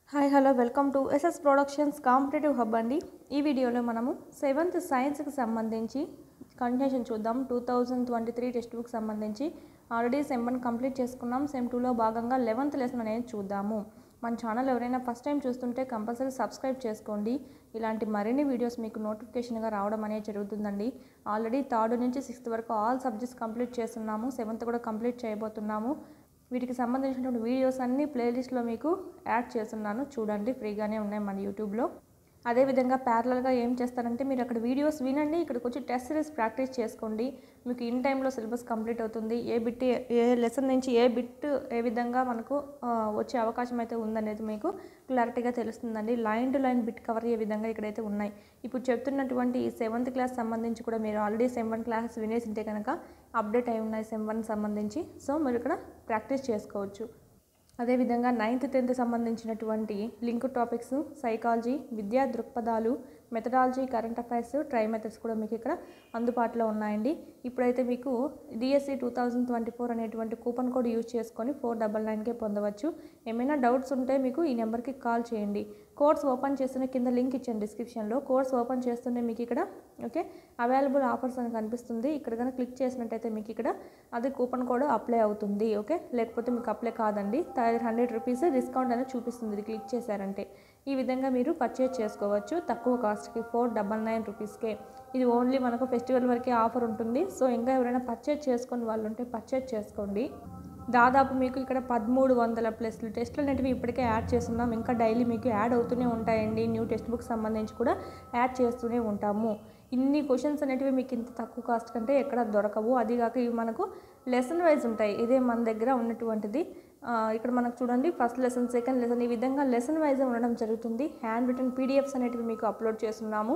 hi hello welcome to SS productions competitive hub అండి ఈ వీడియోలో మనము సెవెంత్ సైన్స్కి సంబంధించి కంటిన్యూషన్ చూద్దాం two thousand twenty three text book సంబంధించి ఆల్రెడీ సెమ్ వన్ కంప్లీట్ చేసుకున్నాం సెమ్ టూలో భాగంగా లెవెంత్ లెసన్ అనేది చూద్దాము మన ఛానల్ ఎవరైనా ఫస్ట్ టైం చూస్తుంటే కంపల్సరీ సబ్స్క్రైబ్ చేసుకోండి ఇలాంటి మరిన్ని వీడియోస్ మీకు నోటిఫికేషన్గా రావడం అనేది జరుగుతుందండి ఆల్రెడీ థర్డ్ నుంచి సిక్స్త్ వరకు ఆల్ సబ్జెక్ట్స్ కంప్లీట్ చేస్తున్నాము సెవెంత్ కూడా కంప్లీట్ చేయబోతున్నాము వీటికి సంబంధించినటువంటి వీడియోస్ అన్ని ప్లేలిస్ట్లో మీకు యాడ్ చేస్తున్నాను చూడండి ఫ్రీగానే ఉన్నాయి మన యూట్యూబ్లో అదేవిధంగా ప్యారలల్గా ఏం చేస్తారంటే మీరు అక్కడ వీడియోస్ వినండి ఇక్కడికి వచ్చి టెస్ట్ సిరీస్ ప్రాక్టీస్ చేసుకోండి మీకు ఇన్ టైంలో సిలబస్ కంప్లీట్ అవుతుంది ఏ బిట్ ఏ లెసన్ నుంచి ఏ బిట్ ఏ విధంగా మనకు ఆ, వచ్చే అవకాశం అయితే ఉందనేది మీకు క్లారిటీగా తెలుస్తుందండి line to line bit cover అయ్యే విధంగా ఇక్కడైతే ఉన్నాయి ఇప్పుడు చెప్తున్నటువంటి ఈ సెవెంత్ క్లాస్ సంబంధించి కూడా మీరు ఆల్రెడీ సెమ్ వన్ క్లాసెస్ వినేసి ఉంటే కనుక అప్డేట్ అయి ఉన్నాయి సెమ్ వన్ సంబంధించి సో మీరు ఇక్కడ ప్రాక్టీస్ చేసుకోవచ్చు అదేవిధంగా నైన్త్ టెన్త్ సంబంధించినటువంటి లింక్ టాపిక్స్ సైకాలజీ విద్యా దృక్పథాలు methodology current affairs try methods కూడా మీకు ఇక్కడ అందుబాటులో ఉన్నాయండి ఇప్పుడైతే మీకు DSC two thousand twenty four అనేటువంటి కూపన్ కోడ్ యూజ్ చేసుకొని ఫోర్ డబల్ నైన్కే పొందవచ్చు ఏమైనా డౌట్స్ ఉంటే మీకు ఈ నెంబర్కి కాల్ చేయండి కోర్స్ ఓపెన్ చేస్తున్న కింద లింక్ ఇచ్చాను డిస్క్రిప్షన్లో కోర్స్ ఓపెన్ చేస్తుంటే మీకు ఇక్కడ ఓకే అవైలబుల్ ఆఫర్స్ అని కనిపిస్తుంది ఇక్కడ కనుక క్లిక్ చేసినట్టయితే మీకు ఇక్కడ అది కూపన్ కోడ్ అప్లై అవుతుంది ఓకే లేకపోతే మీకు అప్లై కాదండి హండ్రెడ్ రూపీస్ డిస్కౌంట్ అనేది చూపిస్తుంది ఇది క్లిక్ చేశారంటే ఈ విధంగా మీరు పర్చేజ్ చేసుకోవచ్చు తక్కువ కాస్ట్కి ఫోర్ డబల్ నైన్ రూపీస్కే ఇది ఓన్లీ మనకు ఫెస్టివల్ వరకే ఆఫర్ ఉంటుంది సో ఇంకా ఎవరైనా పర్చేజ్ చేసుకొని వాళ్ళు ఉంటే పర్చేజ్ చేసుకోండి దాదాపు మీకు ఇక్కడ పదమూడు వందల ప్లస్ టెస్ట్లు అనేటివి ఇప్పటికే యాడ్ చేస్తున్నాం ఇంకా డైలీ మీకు యాడ్ అవుతూనే ఉంటాయండి న్యూ టెక్స్ట్ బుక్ సంబంధించి కూడా యాడ్ చేస్తూనే ఉంటాము ఇన్ని క్వశ్చన్స్ అనేటివి మీకు ఇంత తక్కువ కాస్ట్ కంటే ఎక్కడ దొరకవు అదిగాక ఇవి మనకు లెసన్ వైజ్ ఉంటాయి ఇదే మన దగ్గర ఉన్నటువంటిది ఆ, ఇక్కడ మనకు చూడండి ఫస్ట్ లెసన్ సెకండ్ లెసన్ ఈ విధంగా లెసన్ వైజ్ ఉండడం జరుగుతుంది హ్యాండ్ రిటర్న్ పీడిఎఫ్స్ అనేటివి మీకు అప్లోడ్ చేస్తున్నాము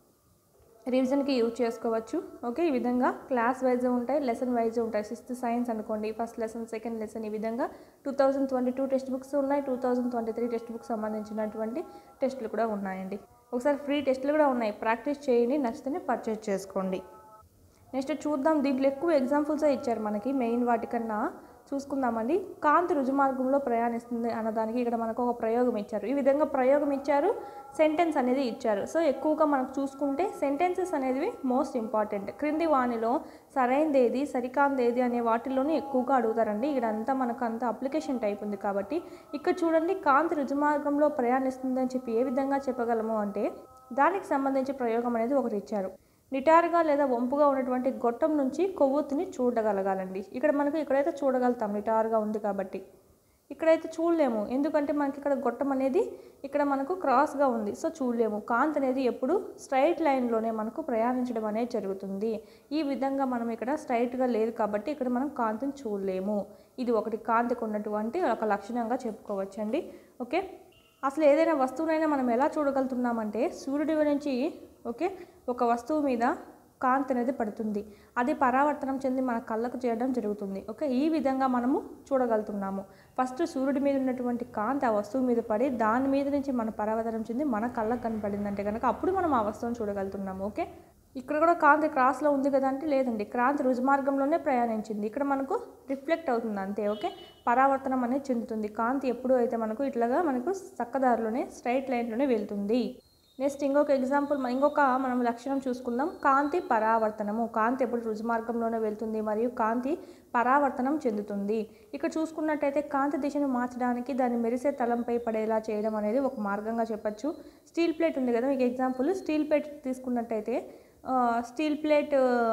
రివిజన్కి యూజ్ చేసుకోవచ్చు ఓకే ఈ విధంగా క్లాస్ వైజ్ ఉంటాయి లెసన్ వైజ్ ఉంటాయి సిక్స్త్ సైన్స్ అనుకోండి ఫస్ట్ లెసన్ సెకండ్ లెసన్ ఈ విధంగా two thousand twenty two text books ఉన్నాయి two thousand twenty three text books సంబంధించినటువంటి టెస్టులు కూడా ఉన్నాయండి ఒకసారి ఫ్రీ టెస్టులు కూడా ఉన్నాయి ప్రాక్టీస్ చేయండి నచ్చితేనే పర్చేజ్ చేసుకోండి నెక్స్ట్ చూద్దాం దీంట్లో ఎక్కువ ఎగ్జాంపుల్సే ఇచ్చారు మనకి మెయిన్ వాటికన్నా చూసుకుందామండి కాంతి రుజుమార్గంలో ప్రయాణిస్తుంది అన్నదానికి ఇక్కడ మనకు ఒక ప్రయోగం ఇచ్చారు ఈ విధంగా ప్రయోగం ఇచ్చారు సెంటెన్స్ అనేది ఇచ్చారు సో ఎక్కువగా మనకు చూసుకుంటే సెంటెన్సెస్ అనేవి మోస్ట్ ఇంపార్టెంట్ క్రింది వాణిలో సరైనది ఏది సరికాంది ఏది అనే వాటిల్లోనే ఎక్కువగా అడుగుతారండి ఇక్కడ అంతా మనకు అంత అప్లికేషన్ టైప్ ఉంది కాబట్టి ఇక్కడ చూడండి కాంతి రుజుమార్గంలో ప్రయాణిస్తుందని చెప్పి ఏ విధంగా చెప్పగలము అంటే దానికి సంబంధించి ప్రయోగం అనేది ఒకటి ఇచ్చారు నిటారుగా లేదా వంపుగా ఉన్నటువంటి గొట్టం నుంచి కొవ్వొత్తిని చూడగలగాలండి ఇక్కడ మనకు ఇక్కడైతే చూడగలుగుతాం నిటారుగా ఉంది కాబట్టి ఇక్కడైతే చూడలేము ఎందుకంటే మనకి ఇక్కడ గొట్టం అనేది ఇక్కడ మనకు క్రాస్గా ఉంది సో చూడలేము కాంతి అనేది ఎప్పుడు స్ట్రైట్ లైన్లోనే మనకు ప్రయాణించడం అనేది జరుగుతుంది ఈ విధంగా మనం ఇక్కడ స్ట్రైట్గా లేదు కాబట్టి ఇక్కడ మనం కాంతిని చూడలేము ఇది ఒకటి కాంతికి ఉన్నటువంటి ఒక లక్షణంగా చెప్పుకోవచ్చండి ఓకే అసలు ఏదైనా వస్తువునైనా మనం ఎలా చూడగలుగుతున్నామంటే సూర్యుడి నుంచి ఓకే ఒక వస్తువు మీద కాంతి అనేది పడుతుంది అది పరావర్తనం చెంది మన కళ్ళకు చేయడం జరుగుతుంది ఓకే ఈ విధంగా మనము చూడగలుగుతున్నాము ఫస్ట్ సూర్యుడి మీద ఉన్నటువంటి కాంతి ఆ వస్తువు మీద పడి దాని మీద నుంచి మన పరావర్తనం చెంది మన కళ్ళకు కనపడిందంటే కనుక అప్పుడు మనం ఆ వస్తువును చూడగలుగుతున్నాము ఓకే ఇక్కడ కూడా కాంతి క్రాస్లో ఉంది కదా అంటే లేదండి క్రాంతి రుజుమార్గంలోనే ప్రయాణించింది ఇక్కడ మనకు రిఫ్లెక్ట్ అవుతుంది అంతే ఓకే పరావర్తనం అనేది చెందుతుంది కాంతి ఎప్పుడు అయితే మనకు ఇట్లాగా మనకు చక్కదారిలోనే స్ట్రైట్ లైన్లోనే వెళ్తుంది నెక్స్ట్ ఇంకొక ఎగ్జాంపుల్ మ- ఇంకొక మనం లక్షణం చూసుకుందాం కాంతి పరావర్తనము కాంతి ఎప్పుడు రుజుమార్గంలోనే వెళ్తుంది మరియు కాంతి పరావర్తనం చెందుతుంది ఇక్కడ చూసుకున్నట్టయితే కాంతి దిశను మార్చడానికి దాన్ని మెరిసే తలంపై పడేలా చేయడం అనేది ఒక మార్గంగా చెప్పొచ్చు స్టీల్ ప్లేట్ ఉంది కదా మీకు ఎగ్జాంపుల్ స్టీల్ ప్లేట్ తీసుకున్నట్టయితే ఆ, స్టీల్ ప్లేట్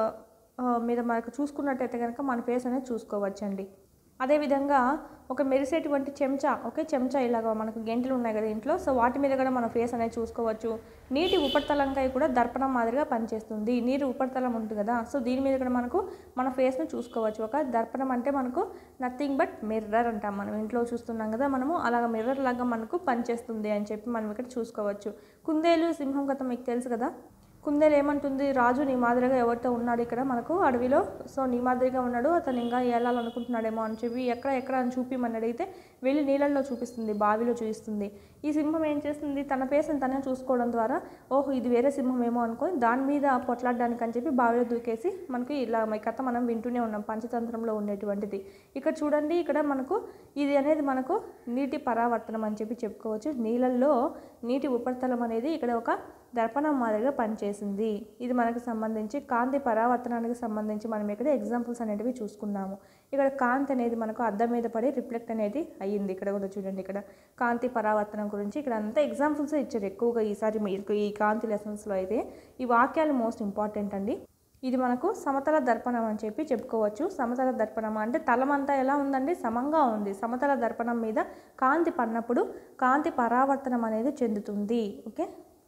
ఆ, మీద మనకు చూసుకున్నట్టయితే కనుక మన ఫేస్ అనేది చూసుకోవచ్చండి అదేవిధంగా ఒక మెరిసేటువంటి చెంచా ఓకే చెంచా ఇలాగ మనకు గెంటలు ఉన్నాయి కదా ఇంట్లో సో వాటి మీద కూడా మన ఫేస్ అనేది చూసుకోవచ్చు నీటి ఉపరితలంకై కూడా దర్పణం మాదిరిగా పనిచేస్తుంది నీరు ఉపరితలం ఉంటుంది కదా సో దీని మీద కూడా మనకు మన ఫేస్ను చూసుకోవచ్చు ఒక దర్పణం అంటే మనకు నథింగ్ బట్ మిర్రర్ అంటాం మనం ఇంట్లో చూస్తున్నాం కదా మనము అలాగ మిర్రర్ లాగా మనకు పనిచేస్తుంది అని చెప్పి మనం ఇక్కడ చూసుకోవచ్చు కుందేలు సింహం కథ మీకు తెలుసు కదా కుందేలు ఏమంటుంది రాజు నీ మాదిరిగా ఎవరితో ఉన్నాడు ఇక్కడ మనకు అడవిలో సో నీ మాదిరిగా ఉన్నాడు అతను ఇంకా ఏలాలనుకుంటున్నాడేమో అని చెప్పి ఎక్కడ ఎక్కడ అని చూపిమని అడిగితే వెళ్ళి నీళ్ళల్లో చూపిస్తుంది బావిలో చూపిస్తుంది ఈ సింహం ఏం చేస్తుంది తన పేసని తనే చూసుకోవడం ద్వారా ఓహో ఇది వేరే సింహం ఏమో అనుకొని దాని మీద పొట్లాడడానికి అని చెప్పి బావిలో దూకేసి మనకి ఇలా ఈ కథ మనం వింటూనే ఉన్నాం పంచతంత్రంలో ఉండేటువంటిది ఇక్కడ చూడండి ఇక్కడ మనకు ఇది అనేది మనకు నీటి పరావర్తనం అని చెప్పి చెప్పుకోవచ్చు నీళ్ళల్లో నీటి ఉపరితలం అనేది ఇక్కడ ఒక దర్పణం మాదిరిగా పనిచేసింది ఇది మనకు సంబంధించి కాంతి పరావర్తనానికి సంబంధించి మనం ఇక్కడ ఎగ్జాంపుల్స్ అనేటివి చూసుకున్నాము ఇక్కడ కాంతి అనేది మనకు అద్దం మీద పడి రిఫ్లెక్ట్ అనేది అయ్యింది ఇక్కడ కూడా చూడండి ఇక్కడ కాంతి పరావర్తనం గురించి ఇక్కడ అంతా ఎగ్జాంపుల్స్ ఇచ్చారు ఎక్కువగా ఈసారి మీకు ఈ కాంతి లెసన్స్లో అయితే ఈ వాక్యాలు మోస్ట్ ఇంపార్టెంట్ అండి ఇది మనకు సమతల దర్పణం అని చెప్పి చెప్పుకోవచ్చు సమతల దర్పణం అంటే తలమంతా ఎలా ఉందండి సమంగా ఉంది సమతల దర్పణం మీద కాంతి పడినప్పుడు కాంతి పరావర్తనం అనేది చెందుతుంది ఓకే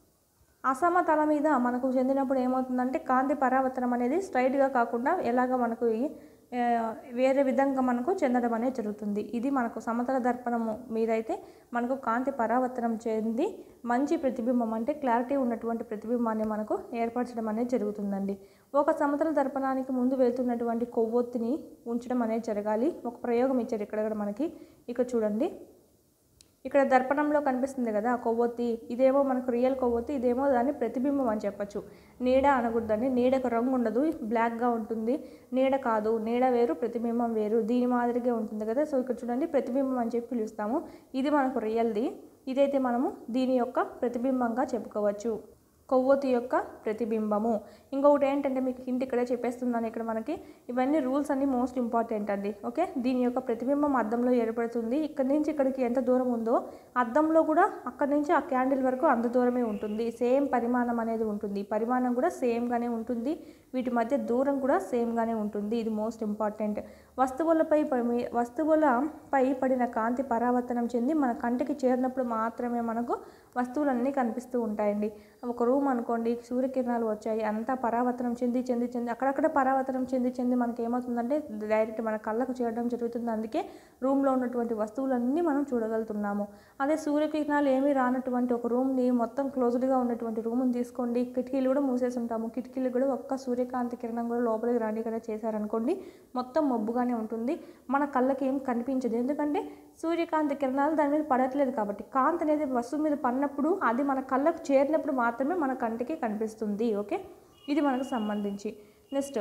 అసమతల మీద మనకు చెందినప్పుడు ఏమవుతుందంటే కాంతి పరావర్తనం అనేది స్ట్రైట్గా కాకుండా ఎలాగ మనకు ఈ, ఆ, వేరే విధంగా మనకు చెందడం అనేది జరుగుతుంది ఇది మనకు సమతల దర్పణము మీద అయితే మనకు కాంతి పరావర్తనం చెంది మంచి ప్రతిబింబం అంటే క్లారిటీ ఉన్నటువంటి ప్రతిబింబాన్ని మనకు ఏర్పరచడం అనేది జరుగుతుందండి ఒక సమతల దర్పణానికి ముందు వెళ్తున్నటువంటి కొవ్వొత్తిని ఉంచడం అనేది జరగాలి ఒక ప్రయోగం ఇచ్చారు ఇక్కడ కూడా మనకి ఇక్కడ చూడండి ఇక్కడ దర్పణంలో కనిపిస్తుంది కదా ఆ కొవ్వొత్తి ఇదేమో మనకు రియల్ కొవ్వొత్తి ఇదేమో దాని ప్రతిబింబం అని చెప్పొచ్చు నీడ అనకూడదండి నీడకు రంగు ఉండదు బ్లాక్గా ఉంటుంది నీడ కాదు నీడ వేరు ప్రతిబింబం వేరు దీని మాదిరిగా ఉంటుంది కదా సో ఇక్కడ చూడండి ప్రతిబింబం అని చెప్పి పిలుస్తాము ఇది మనకు రియల్ది ఇదైతే మనము దీని యొక్క ప్రతిబింబంగా చెప్పుకోవచ్చు కొవ్వొత్తి యొక్క ప్రతిబింబము ఇంకొకటి ఏంటంటే మీకు హింట్ ఇక్కడే చెప్పేస్తున్నాను ఇక్కడ మనకి ఇవన్నీ రూల్స్ అన్ని మోస్ట్ ఇంపార్టెంట్ అండి ఓకే దీని యొక్క ప్రతిబింబం అద్దంలో ఏర్పడుతుంది ఇక్కడ నుంచి ఇక్కడికి ఎంత దూరం ఉందో అద్దంలో కూడా అక్కడ నుంచి ఆ క్యాండిల్ వరకు అంత దూరమే ఉంటుంది సేమ్ పరిమాణం అనేది ఉంటుంది పరిమాణం కూడా సేమ్గానే ఉంటుంది వీటి మధ్య దూరం కూడా సేమ్గానే ఉంటుంది ఇది మోస్ట్ ఇంపార్టెంట్ వస్తువులపై పడి- వస్తువులపై పడిన కాంతి పరావర్తనం చెంది మన కంటికి చేరినప్పుడు మాత్రమే మనకు వస్తువులన్నీ కనిపిస్తూ ఉంటాయండి ఒక రూమ్ అనుకోండి సూర్యకిరణాలు వచ్చాయి అంతా పరావర్తనం చెంది చెంది చెంది అక్కడక్కడ పరావర్తనం చెంది చెంది మనకి ఏమవుతుందంటే డైరెక్ట్ మన కళ్ళకు చేరడం జరుగుతుంది అందుకే రూమ్లో ఉన్నటువంటి వస్తువులన్నీ మనం చూడగలుగుతున్నాము అదే సూర్యకిరణాలు ఏమీ రానటువంటి ఒక రూమ్ని మొత్తం క్లోజ్డ్గా ఉన్నటువంటి రూమ్ని తీసుకోండి కిటికీలు కూడా మూసేసి ఉంటాము కిటికీలు కూడా ఒక్క సూర్యకాంతి కిరణం కూడా లోపలికి రానికుండా చేశారనుకోండి మొత్తం మబ్బుగానే ఉంటుంది మన కళ్ళకి ఏం కనిపించదు ఎందుకంటే సూర్యకాంతి కిరణాలు దాని మీద పడట్లేదు కాబట్టి కాంతి అనేది వస్తువు మీద పడినప్పుడు అది మన కళ్ళకు చేరినప్పుడు మాత్రమే మన కంటికి కనిపిస్తుంది ఓకే ఇది మనకు సంబంధించి నెక్స్ట్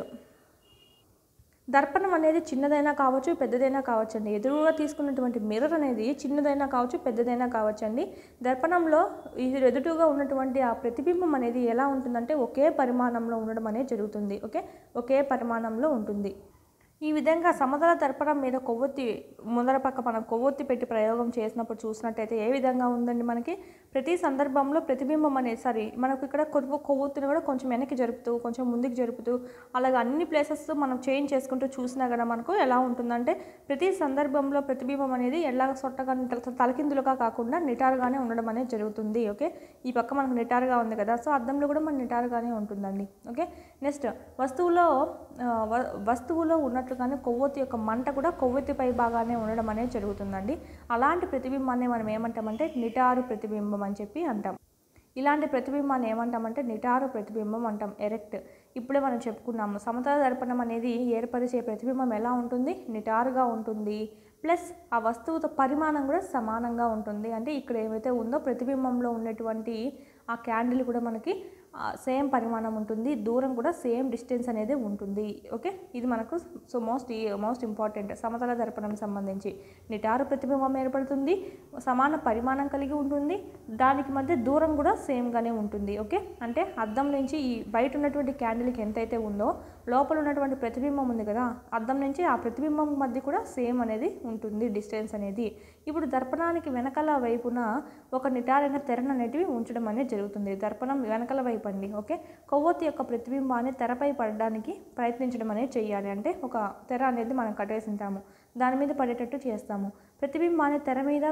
దర్పణం అనేది చిన్నదైనా కావచ్చు పెద్దదైనా కావచ్చు అండి ఎదురుగా తీసుకున్నటువంటి మిర్రర్ అనేది చిన్నదైనా కావచ్చు పెద్దదైనా కావచ్చు అండి దర్పణంలో ఇది ఎదుటుగా ఉన్నటువంటి ఆ ప్రతిబింబం అనేది ఎలా ఉంటుందంటే ఒకే పరిమాణంలో ఉండడం అనేది జరుగుతుంది ఓకే ఒకే పరిమాణంలో ఉంటుంది ఈ విధంగా సమతల దర్పణం మీద కొవ్వొత్తి ముందర పక్క మనం కొవ్వొత్తి పెట్టి ప్రయోగం చేసినప్పుడు చూసినట్టయితే ఏ విధంగా ఉందండి మనకి ప్రతి సందర్భంలో ప్రతిబింబం అనేది సారీ మనకు ఇక్కడ కొవ్వు కొవ్వొత్తిని కూడా కొంచెం వెనక్కి జరుపుతూ కొంచెం ముందుకు జరుపుతూ అలాగే అన్ని ప్లేసెస్ మనం చేంజ్ చేసుకుంటూ చూసినా కూడా మనకు ఎలా ఉంటుందంటే ప్రతి సందర్భంలో ప్రతిబింబం అనేది ఎలా సొట్టగా తల- తలకిందులుగా కాకుండా నిటారుగానే ఉండడం అనేది జరుగుతుంది ఓకే ఈ పక్క మనకు నిటారుగా ఉంది కదా సో అద్దంలో కూడా మన నిటారుగానే ఉంటుందండి ఓకే నెక్స్ట్ వస్తువులో ఆ, వ- వస్తువులో ఉన్నట్లుగానే కొవ్వొత్తి యొక్క మంట కూడా కొవ్వొత్తి పై భాగానే ఉండడం అనేది జరుగుతుందండి అలాంటి ప్రతిబింబాన్ని మనం ఏమంటామంటే నిటారు ప్రతిబింబం అని చెప్పి అంటాం ఇలాంటి ప్రతిబింబాన్ని ఏమంటామంటే నిటారు ప్రతిబింబం అంటాం ఎరెక్ట్ ఇప్పుడే మనం చెప్పుకున్నాము సమతల దర్పణం అనేది ఏర్పరిచే ప్రతిబింబం ఎలా ఉంటుంది నిటారుగా ఉంటుంది ప్లస్ ఆ వస్తువుతో పరిమాణం కూడా సమానంగా ఉంటుంది అంటే ఇక్కడ ఏమైతే ఉందో ప్రతిబింబంలో ఉన్నటువంటి ఆ క్యాండిల్ కూడా మనకి సేమ్ పరిమాణం ఉంటుంది దూరం కూడా సేమ్ డిస్టెన్స్ అనేది ఉంటుంది ఓకే ఇది మనకు సో మోస్ట్ మోస్ట్ ఇంపార్టెంట్ సమతల దర్పణం సంబంధించి నిటారు ప్రతిబింబం ఏర్పడుతుంది సమాన పరిమాణం కలిగి ఉంటుంది దానికి మధ్య దూరం కూడా సేమ్గానే ఉంటుంది ఓకే అంటే అద్దం నుంచి ఈ బయట ఉన్నటువంటి క్యాండిల్కి ఎంతైతే ఉందో లోపల ఉన్నటువంటి ప్రతిబింబం ఉంది కదా అద్దం నుంచి ఆ ప్రతిబింబం మధ్య కూడా సేమ్ అనేది ఉంటుంది డిస్టెన్స్ అనేది ఇప్పుడు దర్పణానికి వెనకాల వైపున ఒక నిటారైన తెరను అనేటివి ఉంచడం అనేది జరుగుతుంది దర్పణం వెనకాల వైపు అండి ఓకే కొవ్వొత్తి యొక్క ప్రతిబింబాన్ని తెరపై పడడానికి ప్రయత్నించడం అనేది చేయాలి అంటే ఒక తెర అనేది మనం కట్టేసి ఉంటాము దాని మీద పడేటట్టు చేస్తాము ప్రతిబింబాన్ని తెర మీద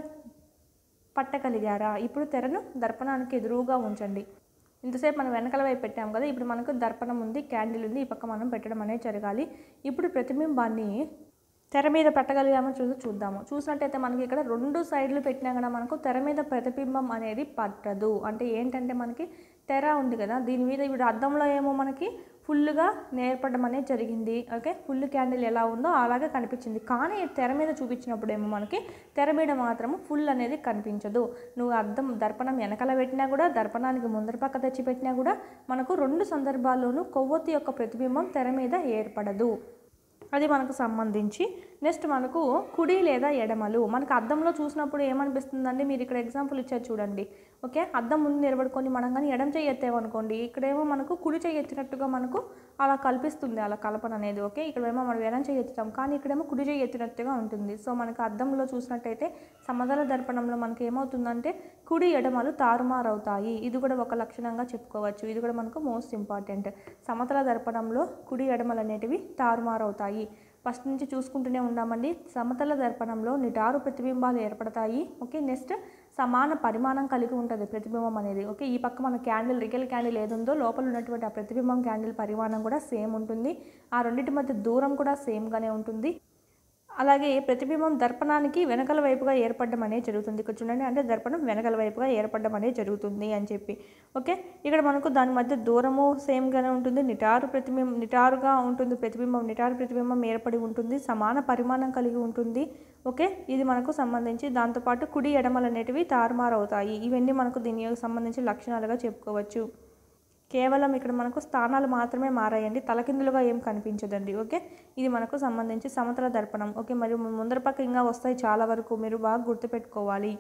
పట్టగలిగారా ఇప్పుడు తెరను దర్పణానికి ఎదురుగా ఉంచండి ఇంతసేపు మనం వెనకాల వైపు పెట్టాం కదా ఇప్పుడు మనకు దర్పణం ఉంది క్యాండిల్ ఉంది ఈ పక్క మనం పెట్టడం అనేది జరగాలి ఇప్పుడు ప్రతిబింబాన్ని తెర మీద పెట్టగలిగామో చూసి చూద్దాము చూసినట్టయితే మనకి ఇక్కడ రెండు సైడ్లు పెట్టినా కూడా మనకు తెర మీద ప్రతిబింబం అనేది పట్టదు అంటే ఏంటంటే మనకి తెర ఉంది కదా దీని మీద ఇప్పుడు అద్దంలో ఏమో మనకి ఫుల్గా నేర్పడం అనేది జరిగింది ఓకే ఫుల్ క్యాండిల్ ఎలా ఉందో అలాగే కనిపించింది కానీ తెర మీద చూపించినప్పుడు ఏమో మనకి తెర మీద మాత్రము ఫుల్ అనేది కనిపించదు నువ్వు అద్దం దర్పణం వెనకాల పెట్టినా కూడా దర్పణానికి ముందర పక్క తెచ్చి పెట్టినా కూడా మనకు రెండు సందర్భాల్లోనూ కొవ్వొత్తి యొక్క ప్రతిబింబం తెర మీద ఏర్పడదు అది మనకు సంబంధించి నెక్స్ట్ మనకు కుడి లేదా ఎడమలు మనకు అద్దంలో చూసినప్పుడు ఏమనిపిస్తుందండి మీరు ఇక్కడ ఎగ్జాంపుల్ ఇచ్చారు చూడండి ఓకే అద్దం ముందు నిలబడుకొని మనం కానీ ఎడం చెయ్యి ఎత్తామనుకోండి ఇక్కడేమో మనకు కుడి చెయ్యి ఎత్తినట్టుగా మనకు అలా కల్పిస్తుంది అలా కల్పన అనేది ఓకే ఇక్కడేమో మనం ఎడం చెయ్యి ఎత్తుతాం కానీ ఇక్కడేమో కుడి చెయ్యి ఎత్తినట్టుగా ఉంటుంది సో మనకు అద్దంలో చూసినట్టయితే సమతల దర్పణంలో మనకి ఏమవుతుందంటే కుడి ఎడమలు తారుమారవుతాయి ఇది కూడా ఒక లక్షణంగా చెప్పుకోవచ్చు ఇది కూడా మనకు మోస్ట్ ఇంపార్టెంట్ సమతల దర్పణంలో కుడి ఎడమలు అనేటివి తారుమారవుతాయి ఫస్ట్ నుంచి చూసుకుంటూనే ఉన్నామండి సమతల దర్పణంలో నిటారు ప్రతిబింబాలు ఏర్పడతాయి ఓకే నెక్స్ట్ సమాన పరిమాణం కలిగి ఉంటుంది ప్రతిబింబం అనేది ఓకే ఈ పక్క మన క్యాండిల్ రికెల్ క్యాండిల్ ఏది ఉందో లోపల ఉన్నటువంటి ఆ ప్రతిబింబం క్యాండిల్ పరిమాణం కూడా సేమ్ ఉంటుంది ఆ రెండింటి మధ్య దూరం కూడా సేమ్గానే ఉంటుంది అలాగే ప్రతిబింబం దర్పణానికి వెనకల వైపుగా ఏర్పడడం అనేది జరుగుతుంది ఇక్కడ చూడండి అంటే దర్పణం వెనకల వైపుగా ఏర్పడడం అనేది జరుగుతుంది అని చెప్పి ఓకే ఇక్కడ మనకు దాని మధ్య దూరము సేమ్గానే ఉంటుంది నిటారు ప్రతిబింబం నిటారుగా ఉంటుంది ప్రతిబింబం నిటారు ప్రతిబింబం ఏర్పడి ఉంటుంది సమాన పరిమాణం కలిగి ఉంటుంది ఓకే ఇది మనకు సంబంధించి దాంతోపాటు కుడి ఎడమలు అనేటివి తారుమారు అవుతాయి ఇవన్నీ మనకు దీనికి సంబంధించి లక్షణాలుగా చెప్పుకోవచ్చు కేవలం ఇక్కడ మనకు స్థానాలు మాత్రమే మారాయండి తలకిందులుగా ఏం కనిపించదండి ఓకే ఇది మనకు సంబంధించి సమతల దర్పణం ఓకే మరియు ముందర పక్క ఇంకా వస్తాయి చాలా వరకు మీరు బాగా గుర్తుపెట్టుకోవాలి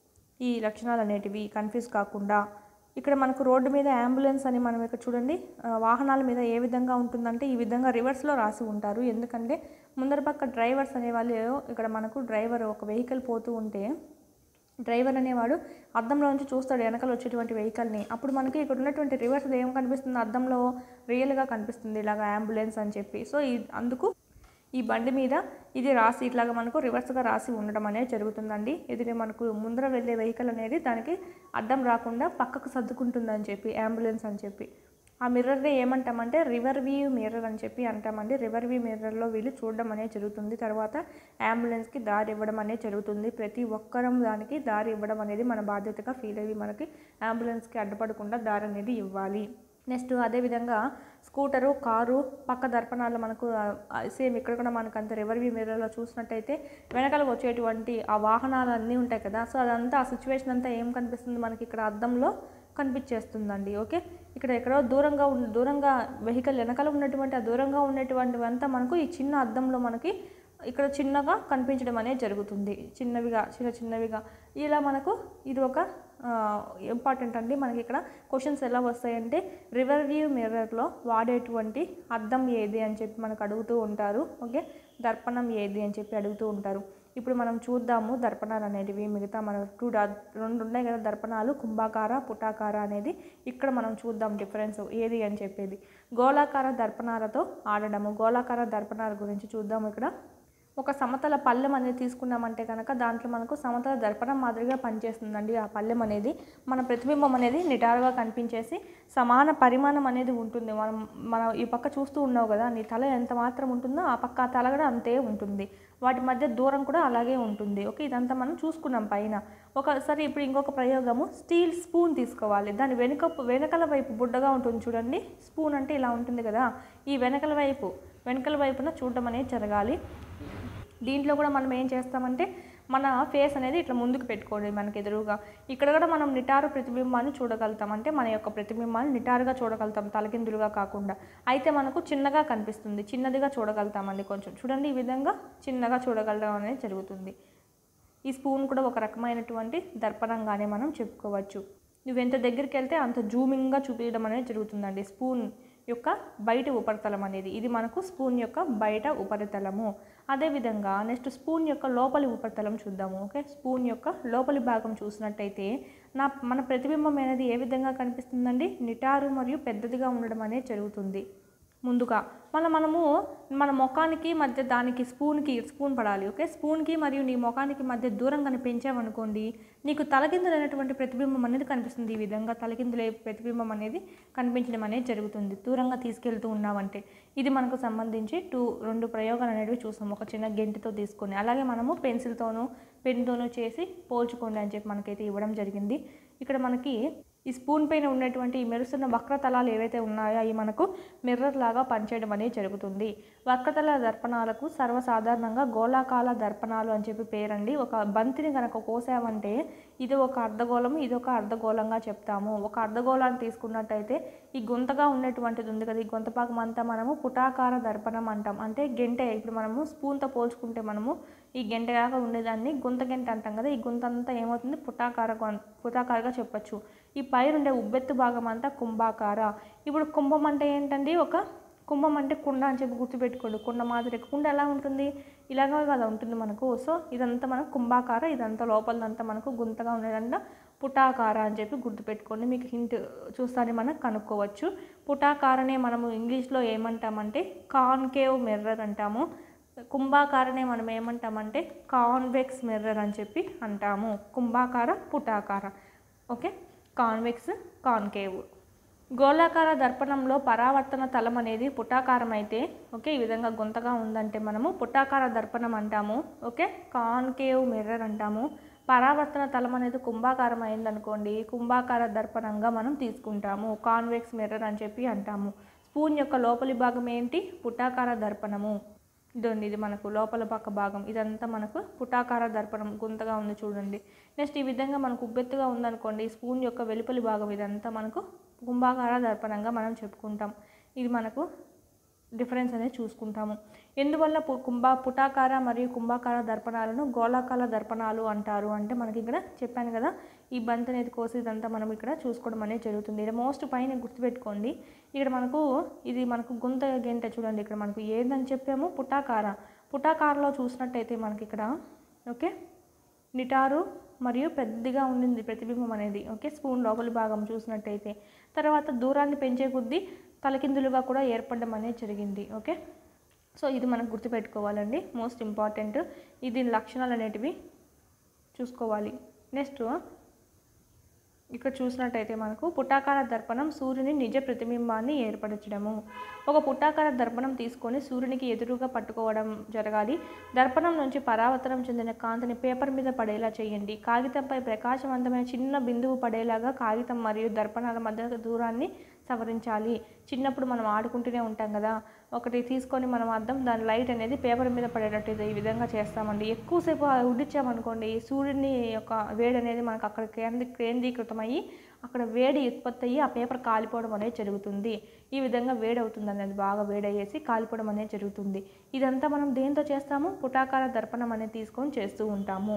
ఈ లక్షణాలు అనేటివి కన్ఫ్యూజ్ కాకుండా ఇక్కడ మనకు రోడ్డు మీద అంబులెన్స్ అని మనం ఇక్కడ చూడండి ఆ, వాహనాల మీద ఏ విధంగా ఉంటుందంటే ఈ విధంగా రివర్స్లో రాసి ఉంటారు ఎందుకంటే ముందర పక్క డ్రైవర్స్ అనేవాళ్ళు ఇక్కడ మనకు డ్రైవర్ ఒక వెహికల్ పోతూ ఉంటే డ్రైవర్ అనేవాడు అద్దంలో నుంచి చూస్తాడు వెనకాల వచ్చేటువంటి వెహికల్ని అప్పుడు మనకి ఇక్కడ ఉన్నటువంటి రివర్స్ ఏం కనిపిస్తుంది అద్దంలో రియల్గా కనిపిస్తుంది ఇలాగ అంబులెన్స్ అని చెప్పి సో ఈ అందుకు ఈ బండి మీద ఇది రాసి ఇట్లాగా మనకు రివర్స్గా రాసి ఉండడం అనేది జరుగుతుందండి ఇది మనకు ముందర వెళ్ళే వెహికల్ అనేది దానికి అద్దం రాకుండా పక్కకు సర్దుకుంటుందని చెప్పి అంబులెన్స్ అని చెప్పి ఆ మిర్రర్ని ఏమంటామంటే రివర్ వ్యూ మిర్రర్ అని చెప్పి అంటామండి రివర్ వ్యూ మిర్రర్లో వీళ్ళు చూడడం అనేది జరుగుతుంది తర్వాత అంబులెన్స్కి దారి ఇవ్వడం అనేది జరుగుతుంది ప్రతి ఒక్కరం దానికి దారి ఇవ్వడం అనేది మన బాధ్యతగా ఫీల్ అయ్యి మనకి అంబులెన్స్కి అడ్డుపడకుండా దారి అనేది ఇవ్వాలి నెక్స్ట్ అదేవిధంగా స్కూటరు కారు పక్క దర్పణాలు మనకు సేమ్ ఇక్కడ కూడా మనకు అంత రివర్ వ్యూ మిర్రర్లో చూసినట్టయితే వెనకాల వచ్చేటువంటి ఆ వాహనాలు అన్నీ ఉంటాయి కదా సో అదంతా ఆ సిచ్యువేషన్ అంతా ఏం కనిపిస్తుంది మనకి ఇక్కడ అద్దంలో కనిపించేస్తుందండి ఓకే ఇక్కడ ఎక్కడో దూరంగా ఉన్న దూరంగా వెహికల్ వెనకాల ఉన్నటువంటి ఆ దూరంగా ఉన్నటువంటివంతా మనకు ఈ చిన్న అద్దంలో మనకి ఇక్కడ చిన్నగా కనిపించడం అనేది జరుగుతుంది చిన్నవిగా చిన్న చిన్నవిగా ఇలా మనకు ఇది ఒక ఇంపార్టెంట్ అండి మనకి ఇక్కడ క్వశ్చన్స్ ఎలా వస్తాయంటే రివర్ వ్యూ మిర్రర్లో వాడేటువంటి అద్దం ఏది అని చెప్పి మనకు అడుగుతూ ఉంటారు ఓకే దర్పణం ఏది అని చెప్పి అడుగుతూ ఉంటారు ఇప్పుడు మనం చూద్దాము దర్పణాలు అనేటివి మిగతా మన టూ డా- రెండు ఉన్నాయి కదా దర్పణాలు కుంభాకార పుటాకార అనేది ఇక్కడ మనం చూద్దాం డిఫరెన్స్ ఏది అని చెప్పేది గోళాకార దర్పణాలతో ఆడడము గోళాకార దర్పణాల గురించి చూద్దాము ఇక్కడ ఒక సమతల పళ్ళెం అనేది తీసుకున్నామంటే కనుక దాంట్లో మనకు సమతల దర్పణం మాదిరిగా పనిచేస్తుందండి ఆ పళ్ళెం అనేది మన ప్రతిబింబం అనేది నిటారుగా కనిపించేసి సమాన పరిమాణం అనేది ఉంటుంది మనం మనం ఈ పక్క చూస్తూ ఉన్నావు కదా నీ తల ఎంత మాత్రం ఉంటుందో ఆ పక్క ఆ తల కూడా అంతే ఉంటుంది వాటి మధ్య దూరం కూడా అలాగే ఉంటుంది ఓకే ఇదంతా మనం చూసుకున్నాం పైన ఒకసారి ఇప్పుడు ఇంకొక ప్రయోగము స్టీల్ స్పూన్ తీసుకోవాలి దాని వెనుక వెనకల వైపు బుడ్డగా ఉంటుంది చూడండి స్పూన్ అంటే ఇలా ఉంటుంది కదా ఈ వెనకల వైపు వెనకల వైపున చూడడం అనేది జరగాలి దీంట్లో కూడా మనం ఏం చేస్తామంటే మన ఫేస్ అనేది ఇట్లా ముందుకు పెట్టుకోండి మనకి ఎదురుగా ఇక్కడ కూడా మనం నిటారు ప్రతిబింబాన్ని చూడగలుగుతాం అంటే మన యొక్క ప్రతిబింబాన్ని నిటారుగా చూడగలుగుతాం తలకిందులుగా కాకుండా అయితే మనకు చిన్నగా కనిపిస్తుంది చిన్నదిగా చూడగలుగుతామండి కొంచెం చూడండి ఈ విధంగా చిన్నగా చూడగలడం అనేది జరుగుతుంది ఈ స్పూన్ కూడా ఒక రకమైనటువంటి దర్పణంగానే మనం చెప్పుకోవచ్చు నువ్వు ఎంత దగ్గరికి వెళ్తే అంత జూమింగ్గా చూపించడం అనేది జరుగుతుందండి స్పూన్ యొక్క బయట ఉపరితలం అనేది ఇది మనకు స్పూన్ యొక్క బయట ఉపరితలము అదేవిధంగా నెక్స్ట్ స్పూన్ యొక్క లోపలి ఉపరితలం చూద్దాము ఓకే స్పూన్ యొక్క లోపలి భాగం చూసినట్టయితే నా మన ప్రతిబింబం అనేది ఏ విధంగా కనిపిస్తుందండి నిటారు మరియు పెద్దదిగా ఉండడం అనేది జరుగుతుంది ముందుగా మన మనము మన ముఖానికి మధ్య దానికి స్పూన్కి స్పూన్ పడాలి ఓకే స్పూన్కి మరియు నీ ముఖానికి మధ్య దూరం కనిపించామనుకోండి నీకు తలకిందులైనటువంటి ప్రతిబింబం అనేది కనిపిస్తుంది ఈ విధంగా తలకిందులే ప్రతిబింబం అనేది కనిపించడం అనేది జరుగుతుంది దూరంగా తీసుకెళ్తూ ఉన్నామంటే ఇది మనకు సంబంధించి టూ రెండు ప్రయోగాలు అనేవి చూసాం ఒక చిన్న గెంటితో తీసుకొని అలాగే మనము పెన్సిల్తోనూ పెన్తోనూ చేసి పోల్చుకోండి అని చెప్పి మనకైతే ఇవ్వడం జరిగింది ఇక్కడ మనకి ఈ స్పూన్ పైన ఉన్నటువంటి ఈ మెరుస్తున్న వక్రతలాలు ఏవైతే ఉన్నాయో అవి మనకు మిర్రర్ లాగా పనిచేయడం అనేది జరుగుతుంది వక్రతల దర్పణాలకు సర్వసాధారణంగా గోళాకాల దర్పణాలు అని చెప్పి పేరండి ఒక బంతిని కనుక కోసామంటే ఇది ఒక అర్ధగోళం ఇది ఒక అర్ధగోళంగా చెప్తాము ఒక అర్ధగోళాన్ని తీసుకున్నట్టయితే ఈ గుంతగా ఉన్నటువంటిది ఉంది కదా ఈ గుంతపాకం అంతా మనము పుటాకార దర్పణం అంటాం అంటే గెంటె ఇప్పుడు మనము స్పూన్తో పోల్చుకుంటే మనము ఈ గెంటలాగా ఉండేదాన్ని గుంత గెంట అంటాం కదా ఈ గుంత అంతా ఏమవుతుంది పుటాకార గొం- పుటాకారగా చెప్పొచ్చు ఈ పైన ఉండే ఉబ్బెత్తు భాగం అంతా కుంభాకార ఇప్పుడు కుంభం అంటే ఏంటండి ఒక కుంభం అంటే కుండ అని చెప్పి గుర్తుపెట్టుకోండి కుండ మాదిరి కుండ ఎలా ఉంటుంది ఇలాగా కదా ఉంటుంది మనకు సో ఇదంతా మనకు కుంభాకార ఇదంతా లోపలదంతా మనకు గుంతగా ఉండేదంతా పుటాకార అని చెప్పి గుర్తుపెట్టుకోండి మీకు హింట్ చూస్తానే మనం కనుక్కోవచ్చు పుటాకారనే మనము ఇంగ్లీష్లో ఏమంటామంటే కాన్కేవ్ మిర్రర్ అంటాము కుంభాకారనే మనం ఏమంటామంటే కాన్వెక్స్ మిర్రర్ అని చెప్పి అంటాము కుంభాకార పుటాకార ఓకే కాన్వెక్స్ కాన్కేవ్ గోళాకార దర్పణంలో పరావర్తన తలం అనేది పుటాకారం అయితే ఓకే ఈ విధంగా గుంతగా ఉందంటే మనము పుటాకార దర్పణం అంటాము ఓకే కాన్కేవ్ మిర్రర్ అంటాము పరావర్తన తలం అనేది కుంభాకారం అయిందనుకోండి కుంభాకార దర్పణంగా మనం తీసుకుంటాము కాన్వెక్స్ మిర్రర్ అని చెప్పి అంటాము స్పూన్ యొక్క లోపలి భాగం ఏంటి పుటాకార దర్పణము ఇదండి ఇది మనకు లోపల పక్క భాగం ఇదంతా మనకు పుటాకార దర్పణం గుంతగా ఉంది చూడండి నెక్స్ట్ ఈ విధంగా మనకు ఉబ్బెత్తుగా ఉందనుకోండి స్పూన్ యొక్క వెలుపలి భాగం ఇదంతా మనకు కుంభాకార దర్పణంగా మనం చెప్పుకుంటాం ఇది మనకు డిఫరెన్స్ అనేది చూసుకుంటాము ఎందువల్ల పు కుంభ పుటాకార మరియు కుంభాకార దర్పణాలను గోళాకార దర్పణాలు అంటారు అంటే మనకి ఇక్కడ చెప్పాను కదా ఈ బంత్ అనేది కోసి ఇదంతా మనం ఇక్కడ చూసుకోవడం అనేది జరుగుతుంది ఇది మోస్ట్ పైన గుర్తుపెట్టుకోండి ఇక్కడ మనకు ఇది మనకు గుంత గెంట చూడండి ఇక్కడ మనకు ఏందని చెప్పాము పుటాకార పుటాకారలో చూసినట్టయితే మనకి ఇక్కడ ఓకే నిటారు మరియు పెద్దగా ఉండింది ప్రతిబింబం అనేది ఓకే స్పూన్ లోపలి భాగం చూసినట్టయితే తర్వాత దూరాన్ని పెంచే కొద్దీ తలకిందులుగా కూడా ఏర్పడడం అనేది జరిగింది ఓకే సో ఇది మనం గుర్తుపెట్టుకోవాలండి మోస్ట్ ఇంపార్టెంట్ ఇది లక్షణాలు అనేటివి చూసుకోవాలి నెక్స్ట్ ఇక్కడ చూసినట్టయితే మనకు పుటాకార దర్పణం సూర్యుని నిజ ప్రతిబింబాన్ని ఏర్పరచడము ఒక పుటాకార దర్పణం తీసుకొని సూర్యునికి ఎదురుగా పట్టుకోవడం జరగాలి దర్పణం నుంచి పరావర్తనం చెందిన కాంతిని పేపర్ మీద పడేలా చేయండి కాగితంపై ప్రకాశవంతమైన చిన్న బిందువు పడేలాగా కాగితం మరియు దర్పణాల మధ్య దూరాన్ని సవరించాలి చిన్నప్పుడు మనం ఆడుకుంటూనే ఉంటాం కదా ఒకటి తీసుకొని మనం అద్దం దాని లైట్ అనేది పేపర్ మీద పడేటట్టు ఇది ఈ విధంగా చేస్తామండి ఎక్కువసేపు అది ఉడిచ్చామనుకోండి సూర్యుని యొక్క వేడి అనేది మనకు అక్కడ కేంద్రీ కేంద్రీకృతమయ్యి అక్కడ వేడి ఉత్పత్తి అయ్యి ఆ పేపర్ కాలిపోవడం అనేది జరుగుతుంది ఈ విధంగా వేడి అవుతుంది అనేది బాగా వేడయ్యేసి కాలిపోవడం అనేది జరుగుతుంది ఇదంతా మనం దేంతో చేస్తాము పుటాకార దర్పణం అనేది తీసుకొని చేస్తూ ఉంటాము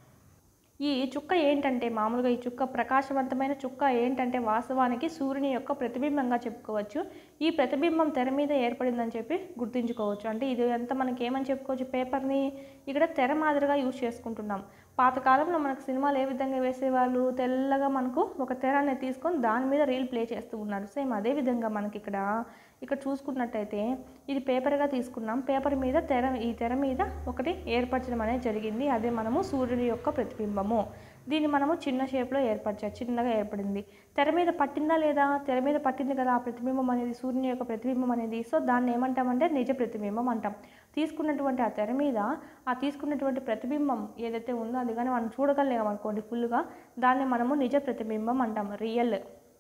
ఈ చుక్క ఏంటంటే మామూలుగా ఈ చుక్క ప్రకాశవంతమైన చుక్క ఏంటంటే వాస్తవానికి సూర్యుని యొక్క ప్రతిబింబంగా చెప్పుకోవచ్చు ఈ ప్రతిబింబం తెర మీద ఏర్పడిందని చెప్పి గుర్తుంచుకోవచ్చు అంటే ఇది అంతా మనకి ఏమని చెప్పుకోవచ్చు పేపర్ని ఇక్కడ తెర మాదిరిగా యూజ్ చేసుకుంటున్నాం పాతకాలంలో మనకు సినిమాలు ఏ విధంగా వేసేవాళ్ళు తెల్లగా మనకు ఒక తెర అనేది తీసుకొని దాని మీద రీల్ ప్లే చేస్తూ ఉన్నారు సేమ్ అదే విధంగా మనకి ఇక్కడ ఇక్కడ చూసుకున్నట్టయితే ఇది పేపర్గా తీసుకున్నాం పేపర్ మీద తెర ఈ తెర మీద ఒకటి ఏర్పరచడం అనేది జరిగింది అదే మనము సూర్యుడి యొక్క ప్రతిబింబము దీన్ని మనము చిన్న షేప్లో ఏర్పరచారు చిన్నగా ఏర్పడింది తెర మీద పట్టిందా లేదా తెర మీద పట్టింది కదా ఆ ప్రతిబింబం అనేది సూర్యుని యొక్క ప్రతిబింబం అనేది సో దాన్ని ఏమంటామంటే నిజ ప్రతిబింబం అంటాం తీసుకున్నటువంటి ఆ తెర మీద ఆ తీసుకున్నటువంటి ప్రతిబింబం ఏదైతే ఉందో అది కానీ మనం చూడగలిగాం అనుకోండి ఫుల్గా దాన్ని మనము నిజ ప్రతిబింబం అంటాం రియల్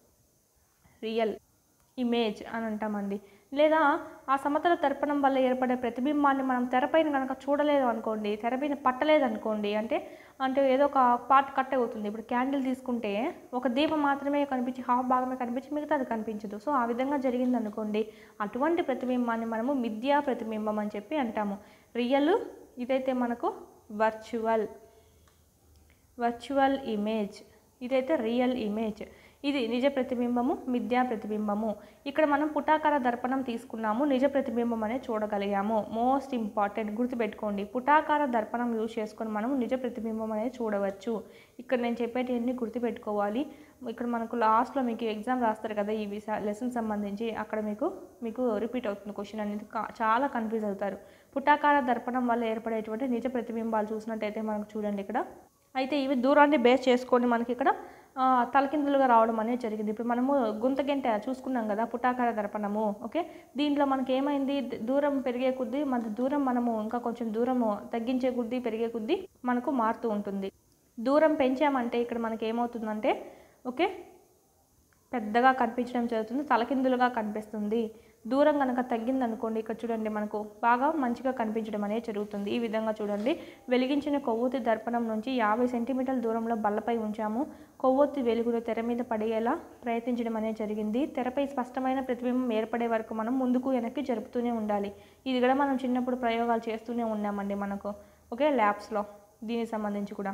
రియల్ ఇమేజ్ అని అంటామండి లేదా ఆ సమతల దర్పణం వల్ల ఏర్పడే ప్రతిబింబాన్ని మనం తెరపైన కనుక చూడలేదు అనుకోండి తెర మీద పట్టలేదు అనుకోండి అంటే అంటే ఏదో ఒక పార్ట్ కట్ అవుతుంది ఇప్పుడు క్యాండిల్ తీసుకుంటే ఒక దీపం మాత్రమే కనిపించి హాఫ్ భాగమే కనిపించి మిగతా అది కనిపించదు సో ఆ విధంగా జరిగింది అనుకోండి అటువంటి ప్రతిబింబాన్ని మనము మిథ్యా ప్రతిబింబం అని చెప్పి అంటాము రియల్ ఇదైతే మనకు వర్చువల్ వర్చువల్ ఇమేజ్ ఇదైతే రియల్ ఇమేజ్ ఇది నిజ ప్రతిబింబము మిథ్యా ప్రతిబింబము ఇక్కడ మనం పుటాకార దర్పణం తీసుకున్నాము నిజ ప్రతిబింబం అనేది చూడగలిగాము మోస్ట్ ఇంపార్టెంట్ గుర్తుపెట్టుకోండి పుటాకార దర్పణం యూజ్ చేసుకొని మనం నిజ ప్రతిబింబం అనేది చూడవచ్చు ఇక్కడ నేను చెప్పేటివన్నీ గుర్తుపెట్టుకోవాలి ఇక్కడ మనకు లాస్ట్లో మీకు ఎగ్జామ్ రాస్తారు కదా ఈ విష లెసన్ సంబంధించి అక్కడ మీకు మీకు రిపీట్ అవుతుంది క్వశ్చన్ అనేది కా- చాలా కన్ఫ్యూజ్ అవుతారు పుటాకార దర్పణం వల్ల ఏర్పడేటువంటి నిజ ప్రతిబింబాలు చూసినట్టయితే మనకు చూడండి ఇక్కడ అయితే ఇవి దూరాన్ని బేస్ చేసుకొని మనకి ఇక్కడ ఆ, తలకిందులుగా రావడం అనేది జరిగింది ఇప్పుడు మనము గుంతగంట చూసుకున్నాం కదా పుటాకార దర్పణము ఓకే దీంట్లో మనకి ఏమైంది ద- దూరం పెరిగే కొద్దీ మన దూరం మనము ఇంకా కొంచెం దూరము తగ్గించే కొద్దీ పెరిగే కొద్దీ మనకు మారుతూ ఉంటుంది దూరం పెంచామంటే ఇక్కడ మనకి ఏమవుతుందంటే ఓకే పెద్దగా కనిపించడం జరుగుతుంది తలకిందులుగా కనిపిస్తుంది దూరం కనుక తగ్గింది అనుకోండి ఇక్కడ చూడండి మనకు బాగా మంచిగా కనిపించడం అనేది జరుగుతుంది ఈ విధంగా చూడండి వెలిగించిన కొవ్వొత్తి దర్పణం నుంచి యాభై సెంటీమీటర్ల దూరంలో బల్లపై ఉంచాము కొవ్వొత్తి వెలుగులో తెర మీద పడేలా ప్రయత్నించడం అనేది జరిగింది తెరపై స్పష్టమైన ప్రతిబింబం ఏర్పడే వరకు మనం ముందుకు వెనక్కి జరుపుతూనే ఉండాలి ఇది కూడా మనం చిన్నప్పుడు ప్రయోగాలు చేస్తూనే ఉన్నామండి మనకు ఓకే ల్యాబ్స్లో దీనికి సంబంధించి కూడా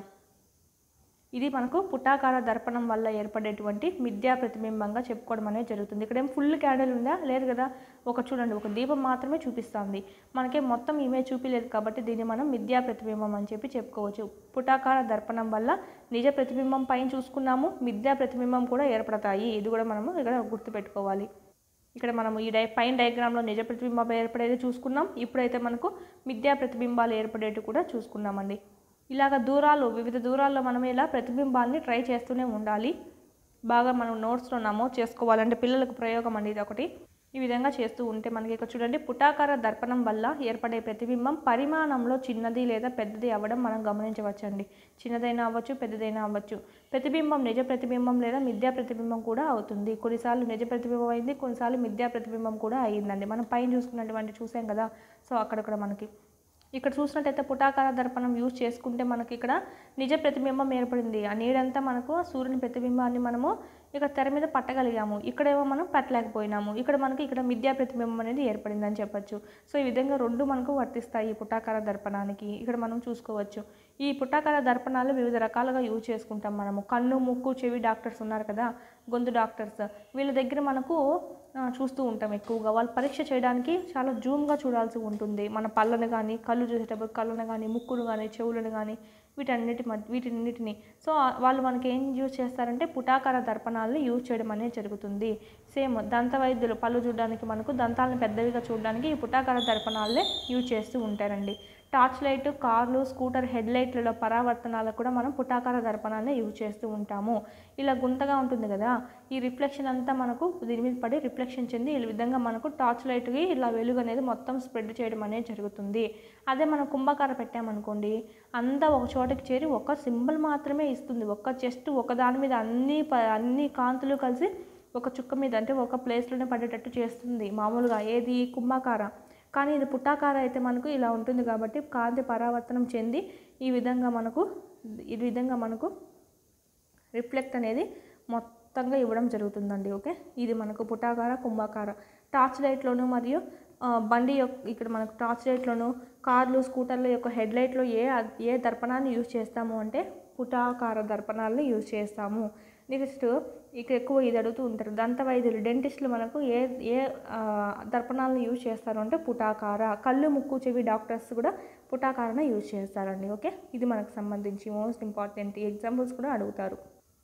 ఇది మనకు పుటాకార దర్పణం వల్ల ఏర్పడేటువంటి మిథ్యా ప్రతిబింబంగా చెప్పుకోవడం అనేది జరుగుతుంది ఇక్కడ ఏం ఫుల్ క్యాండిల్ ఉందా లేదు కదా ఒక చూడండి ఒక దీపం మాత్రమే చూపిస్తుంది మనకే మొత్తం ఇమేజ్ చూపించలేదు కాబట్టి దీన్ని మనం మిథ్యా ప్రతిబింబం అని చెప్పి చెప్పుకోవచ్చు పుటాకార దర్పణం వల్ల నిజ ప్రతిబింబం పైన చూసుకున్నాము మిథ్యా ప్రతిబింబం కూడా ఏర్పడతాయి ఇది కూడా మనము ఇక్కడ గుర్తుపెట్టుకోవాలి ఇక్కడ మనము ఈ డై పైన డయాగ్రామ్లో నిజ ప్రతిబింబం ఏర్పడేది చూసుకున్నాం ఇప్పుడైతే మనకు మిథ్యా ప్రతిబింబాలు ఏర్పడేవి కూడా చూసుకున్నామండి ఇలాగ దూరాలు వివిధ దూరాల్లో మనం ఇలా ప్రతిబింబాల్ని ట్రై చేస్తూనే ఉండాలి బాగా మనం నోట్స్లో నమోదు చేసుకోవాలంటే పిల్లలకు ప్రయోగం అండి ఇది ఒకటి ఈ విధంగా చేస్తూ ఉంటే మనకి ఇక్కడ చూడండి పుటాకార దర్పణం వల్ల ఏర్పడే ప్రతిబింబం పరిమాణంలో చిన్నది లేదా పెద్దది అవ్వడం మనం గమనించవచ్చండి చిన్నదైనా అవ్వచ్చు పెద్దదైనా అవ్వచ్చు ప్రతిబింబం నిజ ప్రతిబింబం లేదా మిథ్యా ప్రతిబింబం కూడా అవుతుంది కొన్నిసార్లు నిజ ప్రతిబింబం అయింది కొన్నిసార్లు మిథ్యా ప్రతిబింబం కూడా అయ్యిందండి మనం పైన చూసుకున్నటువంటి చూసాం కదా సో అక్కడక్కడ మనకి ఇక్కడ చూసినట్టయితే పుటాకార దర్పణం యూజ్ చేసుకుంటే మనకి ఇక్కడ నిజ ప్రతిబింబం ఏర్పడింది ఆ నీడంతా మనకు సూర్యుని ప్రతిబింబాన్ని మనము ఇక్కడ తెర మీద పట్టగలిగాము ఇక్కడేమో మనం పట్టలేకపోయినాము ఇక్కడ మనకి ఇక్కడ మిథ్యా ప్రతిబింబం అనేది ఏర్పడిందని చెప్పొచ్చు సో ఈ విధంగా రెండు మనకు వర్తిస్తాయి ఈ పుటాకార దర్పణానికి ఇక్కడ మనం చూసుకోవచ్చు ఈ పుటాకార దర్పణాలు వివిధ రకాలుగా యూజ్ చేసుకుంటాం మనము కన్ను ముక్కు చెవి డాక్టర్స్ ఉన్నారు కదా గొంతు డాక్టర్స్ వీళ్ళ దగ్గర మనకు ఆ, చూస్తూ ఉంటాం ఎక్కువగా వాళ్ళు పరీక్ష చేయడానికి చాలా జూమ్గా చూడాల్సి ఉంటుంది మన పళ్ళను కానీ కళ్ళు చూసేటప్పుడు కళ్ళను కానీ ముక్కును కానీ చెవులను కానీ వీటన్నిటి మధ్య వీటన్నిటిని సో ఆ- వాళ్ళు మనకి ఏం యూజ్ చేస్తారంటే పుటాకార దర్పణాలని యూజ్ చేయడం అనేది జరుగుతుంది సేమ్ దంత వైద్యులు పళ్ళు చూడడానికి మనకు దంతాలను పెద్దవిగా చూడడానికి ఈ పుటాకార దర్పణాలనే యూజ్ చేస్తూ ఉంటారండి టార్చ్ లైట్ కార్లు స్కూటర్ హెడ్ లైట్లలో పరావర్తనాలకు కూడా మనం పుటాకార దర్పణాలనే యూజ్ చేస్తూ ఉంటాము ఇలా గుంతగా ఉంటుంది కదా ఈ రిఫ్లెక్షన్ అంతా మనకు దీని మీద పడి రిఫ్లెక్షన్ చెంది ఈ విధంగా మనకు టార్చ్ లైట్కి ఇలా వెలుగు అనేది మొత్తం స్ప్రెడ్ చేయడం అనేది జరుగుతుంది అదే మనం కుంభకార పెట్టామనుకోండి అంతా ఒక చోటకి చేరి ఒక సింబల్ మాత్రమే ఇస్తుంది ఒక్క జస్ట్ ఒక దాని మీద అన్ని ప- అన్ని కాంతులు కలిసి ఒక చుక్క మీద అంటే ఒక ప్లేస్లోనే పడేటట్టు చేస్తుంది మామూలుగా ఏది కుంభాకార కానీ ఇది పుట్టాకార అయితే మనకు ఇలా ఉంటుంది కాబట్టి కాంతి పరావర్తనం చెంది ఈ విధంగా మనకు ఈ విధంగా మనకు రిఫ్లెక్ట్ అనేది మొత్తంగా ఇవ్వడం జరుగుతుందండి ఓకే ఇది మనకు పుటాకార కుంభాకార టార్చ్ లైట్లోను మరియు ఆ, బండి యొక్క ఇక్కడ మనకు టార్చ్ లైట్లోను కార్లు స్కూటర్ల యొక్క హెడ్ లైట్లో ఏ ఏ దర్పణాన్ని యూజ్ చేస్తాము అంటే పుటాకార దర్పణాలను యూజ్ చేస్తాము నెక్స్ట్ ఇక ఎక్కువ ఇది అడుగుతూ ఉంటారు దంత వైద్యులు డెంటిస్టులు మనకు ఏ ఏ ఆ, దర్పణాలను యూజ్ చేస్తారు అంటే పుటాకార కళ్ళు ముక్కు చెవి డాక్టర్స్ కూడా పుటాకారన యూజ్ చేస్తారండి ఓకే ఇది మనకు సంబంధించి మోస్ట్ ఇంపార్టెంట్ ఎగ్జాంపుల్స్ కూడా అడుగుతారు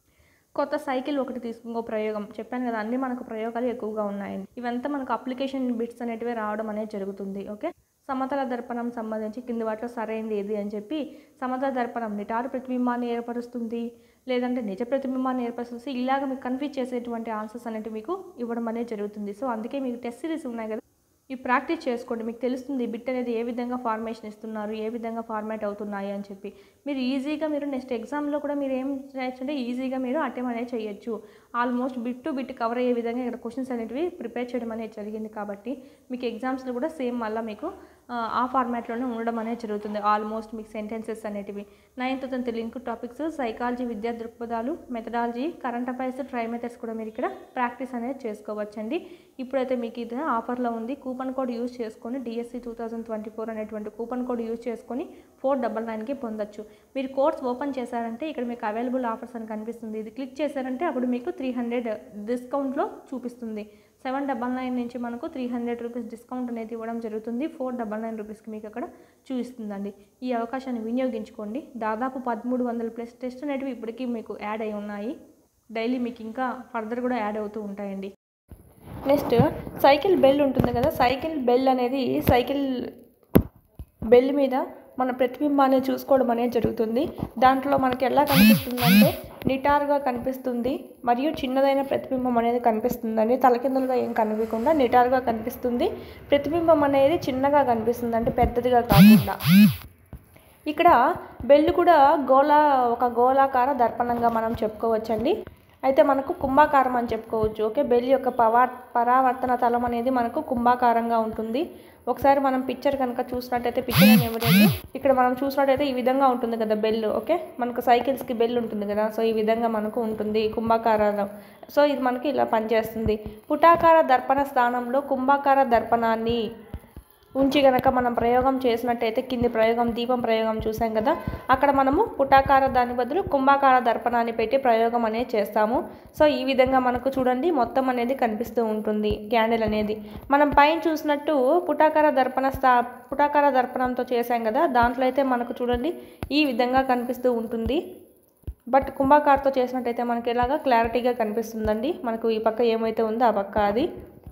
కొత్త సైకిల్ ఒకటి తీసుకుని ఇంకో ప్రయోగం చెప్పాను కదా అన్ని మనకు ప్రయోగాలు ఎక్కువగా ఉన్నాయండి ఇవంతా మనకు అప్లికేషన్ బిట్స్ అనేటివి రావడం అనేది జరుగుతుంది ఓకే సమతల దర్పణం సంబంధించి కింది వాటిలో సరైనది ఏది అని చెప్పి సమతల దర్పణం నిటారు ప్రతిబింబాన్ని ఏర్పరుస్తుంది లేదంటే నిజ ప్రతిబింబాన్ని ఏర్పరుస్తుంది ఇలాగ మీకు కన్ఫ్యూజ్ చేసేటువంటి ఆన్సర్స్ అనేవి మీకు ఇవ్వడం అనేది జరుగుతుంది సో అందుకే మీకు టెస్ట్ సిరీస్ ఉన్నాయి కదా ఈ ప్రాక్టీస్ చేసుకోండి మీకు తెలుస్తుంది బిట్ అనేది ఏ విధంగా ఫార్మేషన్ ఇస్తున్నారు ఏ విధంగా ఫార్మాట్ అవుతున్నాయి అని చెప్పి మీరు ఈజీగా మీరు నెక్స్ట్ ఎగ్జామ్లో కూడా మీరు ఏం చేయొచ్చు అంటే ఈజీగా మీరు అటెంప్ అనేది చేయొచ్చు almost bit to bit cover అయ్యే విధంగా ఇక్కడ క్వశ్చన్స్ అనేటివి ప్రిపేర్ చేయడం అనేది జరిగింది కాబట్టి మీకు ఎగ్జామ్స్లో కూడా సేమ్ మళ్ళీ మీకు ఆ, ఆ ఫార్మాట్లోనే ఉండడం అనేది జరుగుతుంది ఆల్మోస్ట్ మీకు సెంటెన్సెస్ అనేటివి ninth tenth link topics psychology విద్యా దృక్పథాలు methodology current affairs try methods కూడా మీరు ఇక్కడ ప్రాక్టీస్ అనేది చేసుకోవచ్చండి ఇప్పుడైతే మీకు ఇది ఆఫర్లో ఉంది కూపన్ కోడ్ యూజ్ చేసుకొని DSC two thousand twenty four అనేటువంటి కూపన్ కోడ్ యూజ్ చేసుకొని ఫోర్ డబల్ నైన్కి పొందొచ్చు మీరు కోర్స్ ఓపెన్ చేశారంటే ఇక్కడ మీకు అవైలబుల్ ఆఫర్స్ అని కనిపిస్తుంది ఇది క్లిక్ చేశారంటే అప్పుడు మీకు త్రీ హండ్రెడ్ డిస్కౌంట్లో చూపిస్తుంది సెవెన్ డబల్ నైన్ నుంచి మనకు త్రీ హండ్రెడ్ రూపీస్ డిస్కౌంట్ అనేది ఇవ్వడం జరుగుతుంది ఫోర్ డబల్ నైన్ రూపీస్కి మీకు అక్కడ చూపిస్తుందండి ఈ అవకాశాన్ని వినియోగించుకోండి దాదాపు పదమూడు వందల ప్లస్ టెస్ట్ అనేటివి ఇప్పటికీ మీకు యాడ్ అయి ఉన్నాయి డైలీ మీకు ఇంకా ఫర్దర్ కూడా యాడ్ అవుతూ ఉంటాయండి నెక్స్ట్ సైకిల్ బెల్ ఉంటుంది కదా సైకిల్ బెల్ అనేది సైకిల్ బెల్ మీద మన ప్రతిబింబాన్ని చూసుకోవడం అనేది జరుగుతుంది దాంట్లో మనకి ఎలా కనిపిస్తుందంటే నిటారుగా కనిపిస్తుంది మరియు చిన్నదైన ప్రతిబింబం అనేది కనిపిస్తుందండి తలకిందులుగా ఏం కనిపించకుండా నిటారుగా కనిపిస్తుంది ప్రతిబింబం అనేది చిన్నగా కనిపిస్తుంది అంటే పెద్దదిగా కాకుండా ఇక్కడ బెల్లు కూడా గోళ ఒక గోళాకార దర్పణంగా మనం చెప్పుకోవచ్చండి అయితే మనకు కుంభాకారం అని చెప్పుకోవచ్చు ఓకే బెల్ యొక్క పవా పరావర్తన తలం అనేది మనకు కుంభాకారంగా ఉంటుంది ఒకసారి మనం పిక్చర్ కనుక చూసినట్టయితే పిక్చర్ అని ఎవరైతే ఇక్కడ మనం చూసినట్టయితే ఈ విధంగా ఉంటుంది కదా బెల్ ఓకే మనకు సైకిల్స్కి బెల్ ఉంటుంది కదా సో ఈ విధంగా మనకు ఉంటుంది కుంభాకారం సో ఇది మనకి ఇలా పనిచేస్తుంది పుటాకార దర్పణ స్థానంలో కుంభాకార దర్పణాన్ని ఉంచి గనక మనం ప్రయోగం చేసినట్టయితే కింది ప్రయోగం దీపం ప్రయోగం చూసాం కదా అక్కడ మనము పుటాకార దాని బదులు కుంభాకార దర్పణాన్ని పెట్టి ప్రయోగం అనేది చేస్తాము సో ఈ విధంగా మనకు చూడండి మొత్తం అనేది కనిపిస్తూ ఉంటుంది క్యాండిల్ అనేది మనం పైన చూసినట్టు పుటాకార దర్పణ స్థా పుటాకార దర్పణంతో చేసాం కదా దాంట్లో అయితే మనకు చూడండి ఈ విధంగా కనిపిస్తూ ఉంటుంది బట్ కుంభాకారతో చేసినట్టయితే మనకి ఇలాగా క్లారిటీగా కనిపిస్తుందండి మనకు ఈ పక్క ఏమైతే ఉందో ఆ పక్క అది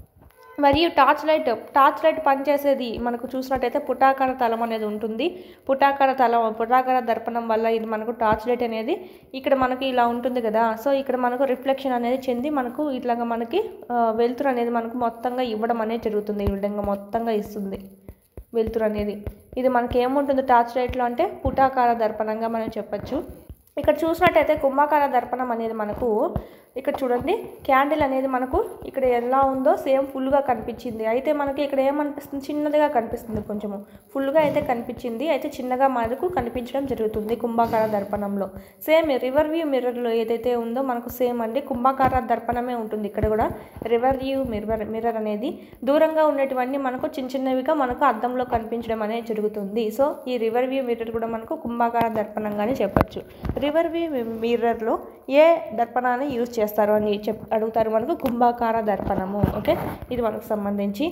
మరియు టార్చ్ లైట్ టార్చ్ లైట్ పనిచేసేది మనకు చూసినట్టయితే పుటాకార తలం అనేది ఉంటుంది పుటాకార తలం పుటాకార దర్పణం వల్ల ఇది మనకు టార్చ్ లైట్ అనేది ఇక్కడ మనకి ఇలా ఉంటుంది కదా సో ఇక్కడ మనకు రిఫ్లెక్షన్ అనేది చెంది మనకు ఇట్లాగా మనకి ఆ, వెలుతురు అనేది మనకు మొత్తంగా ఇవ్వడం అనేది జరుగుతుంది ఈ విధంగా మొత్తంగా ఇస్తుంది వెలుతురు అనేది ఇది మనకి ఏముంటుంది టార్చ్ లైట్లో అంటే పుటాకార దర్పణంగా మనం చెప్పచ్చు ఇక్కడ చూసినట్టయితే కుంభాకార దర్పణం అనేది మనకు ఇక్కడ చూడండి క్యాండిల్ అనేది మనకు ఇక్కడ ఎలా ఉందో సేమ్ ఫుల్గా కనిపించింది అయితే మనకి ఇక్కడ ఏమనిపిస్తుంది చిన్నదిగా కనిపిస్తుంది కొంచెము ఫుల్గా అయితే కనిపించింది అయితే చిన్నగా మనకు కనిపించడం జరుగుతుంది కుంభాకార దర్పణంలో సేమ్ రివర్ వ్యూ మిర్రర్లో ఏదైతే ఉందో మనకు సేమ్ అండి కుంభాకార దర్పణమే ఉంటుంది ఇక్కడ కూడా రివర్ వ్యూ మిర్రర్ మిర్రర్ అనేది దూరంగా ఉండేటివన్నీ మనకు చిన్న చిన్నవిగా మనకు అద్దంలో కనిపించడం అనేది జరుగుతుంది సో ఈ రివర్ వ్యూ మిర్రర్ కూడా మనకు కుంభాకార దర్పణంగానే చెప్పచ్చు రివర్ వ్యూ మిర్రర్లో ఏ దర్పణాన్ని యూజ్ చేస్తారు అని చెప్ అడుగుతారు మనకు కుంభాకార దర్పణము ఓకే ఇది మనకు సంబంధించి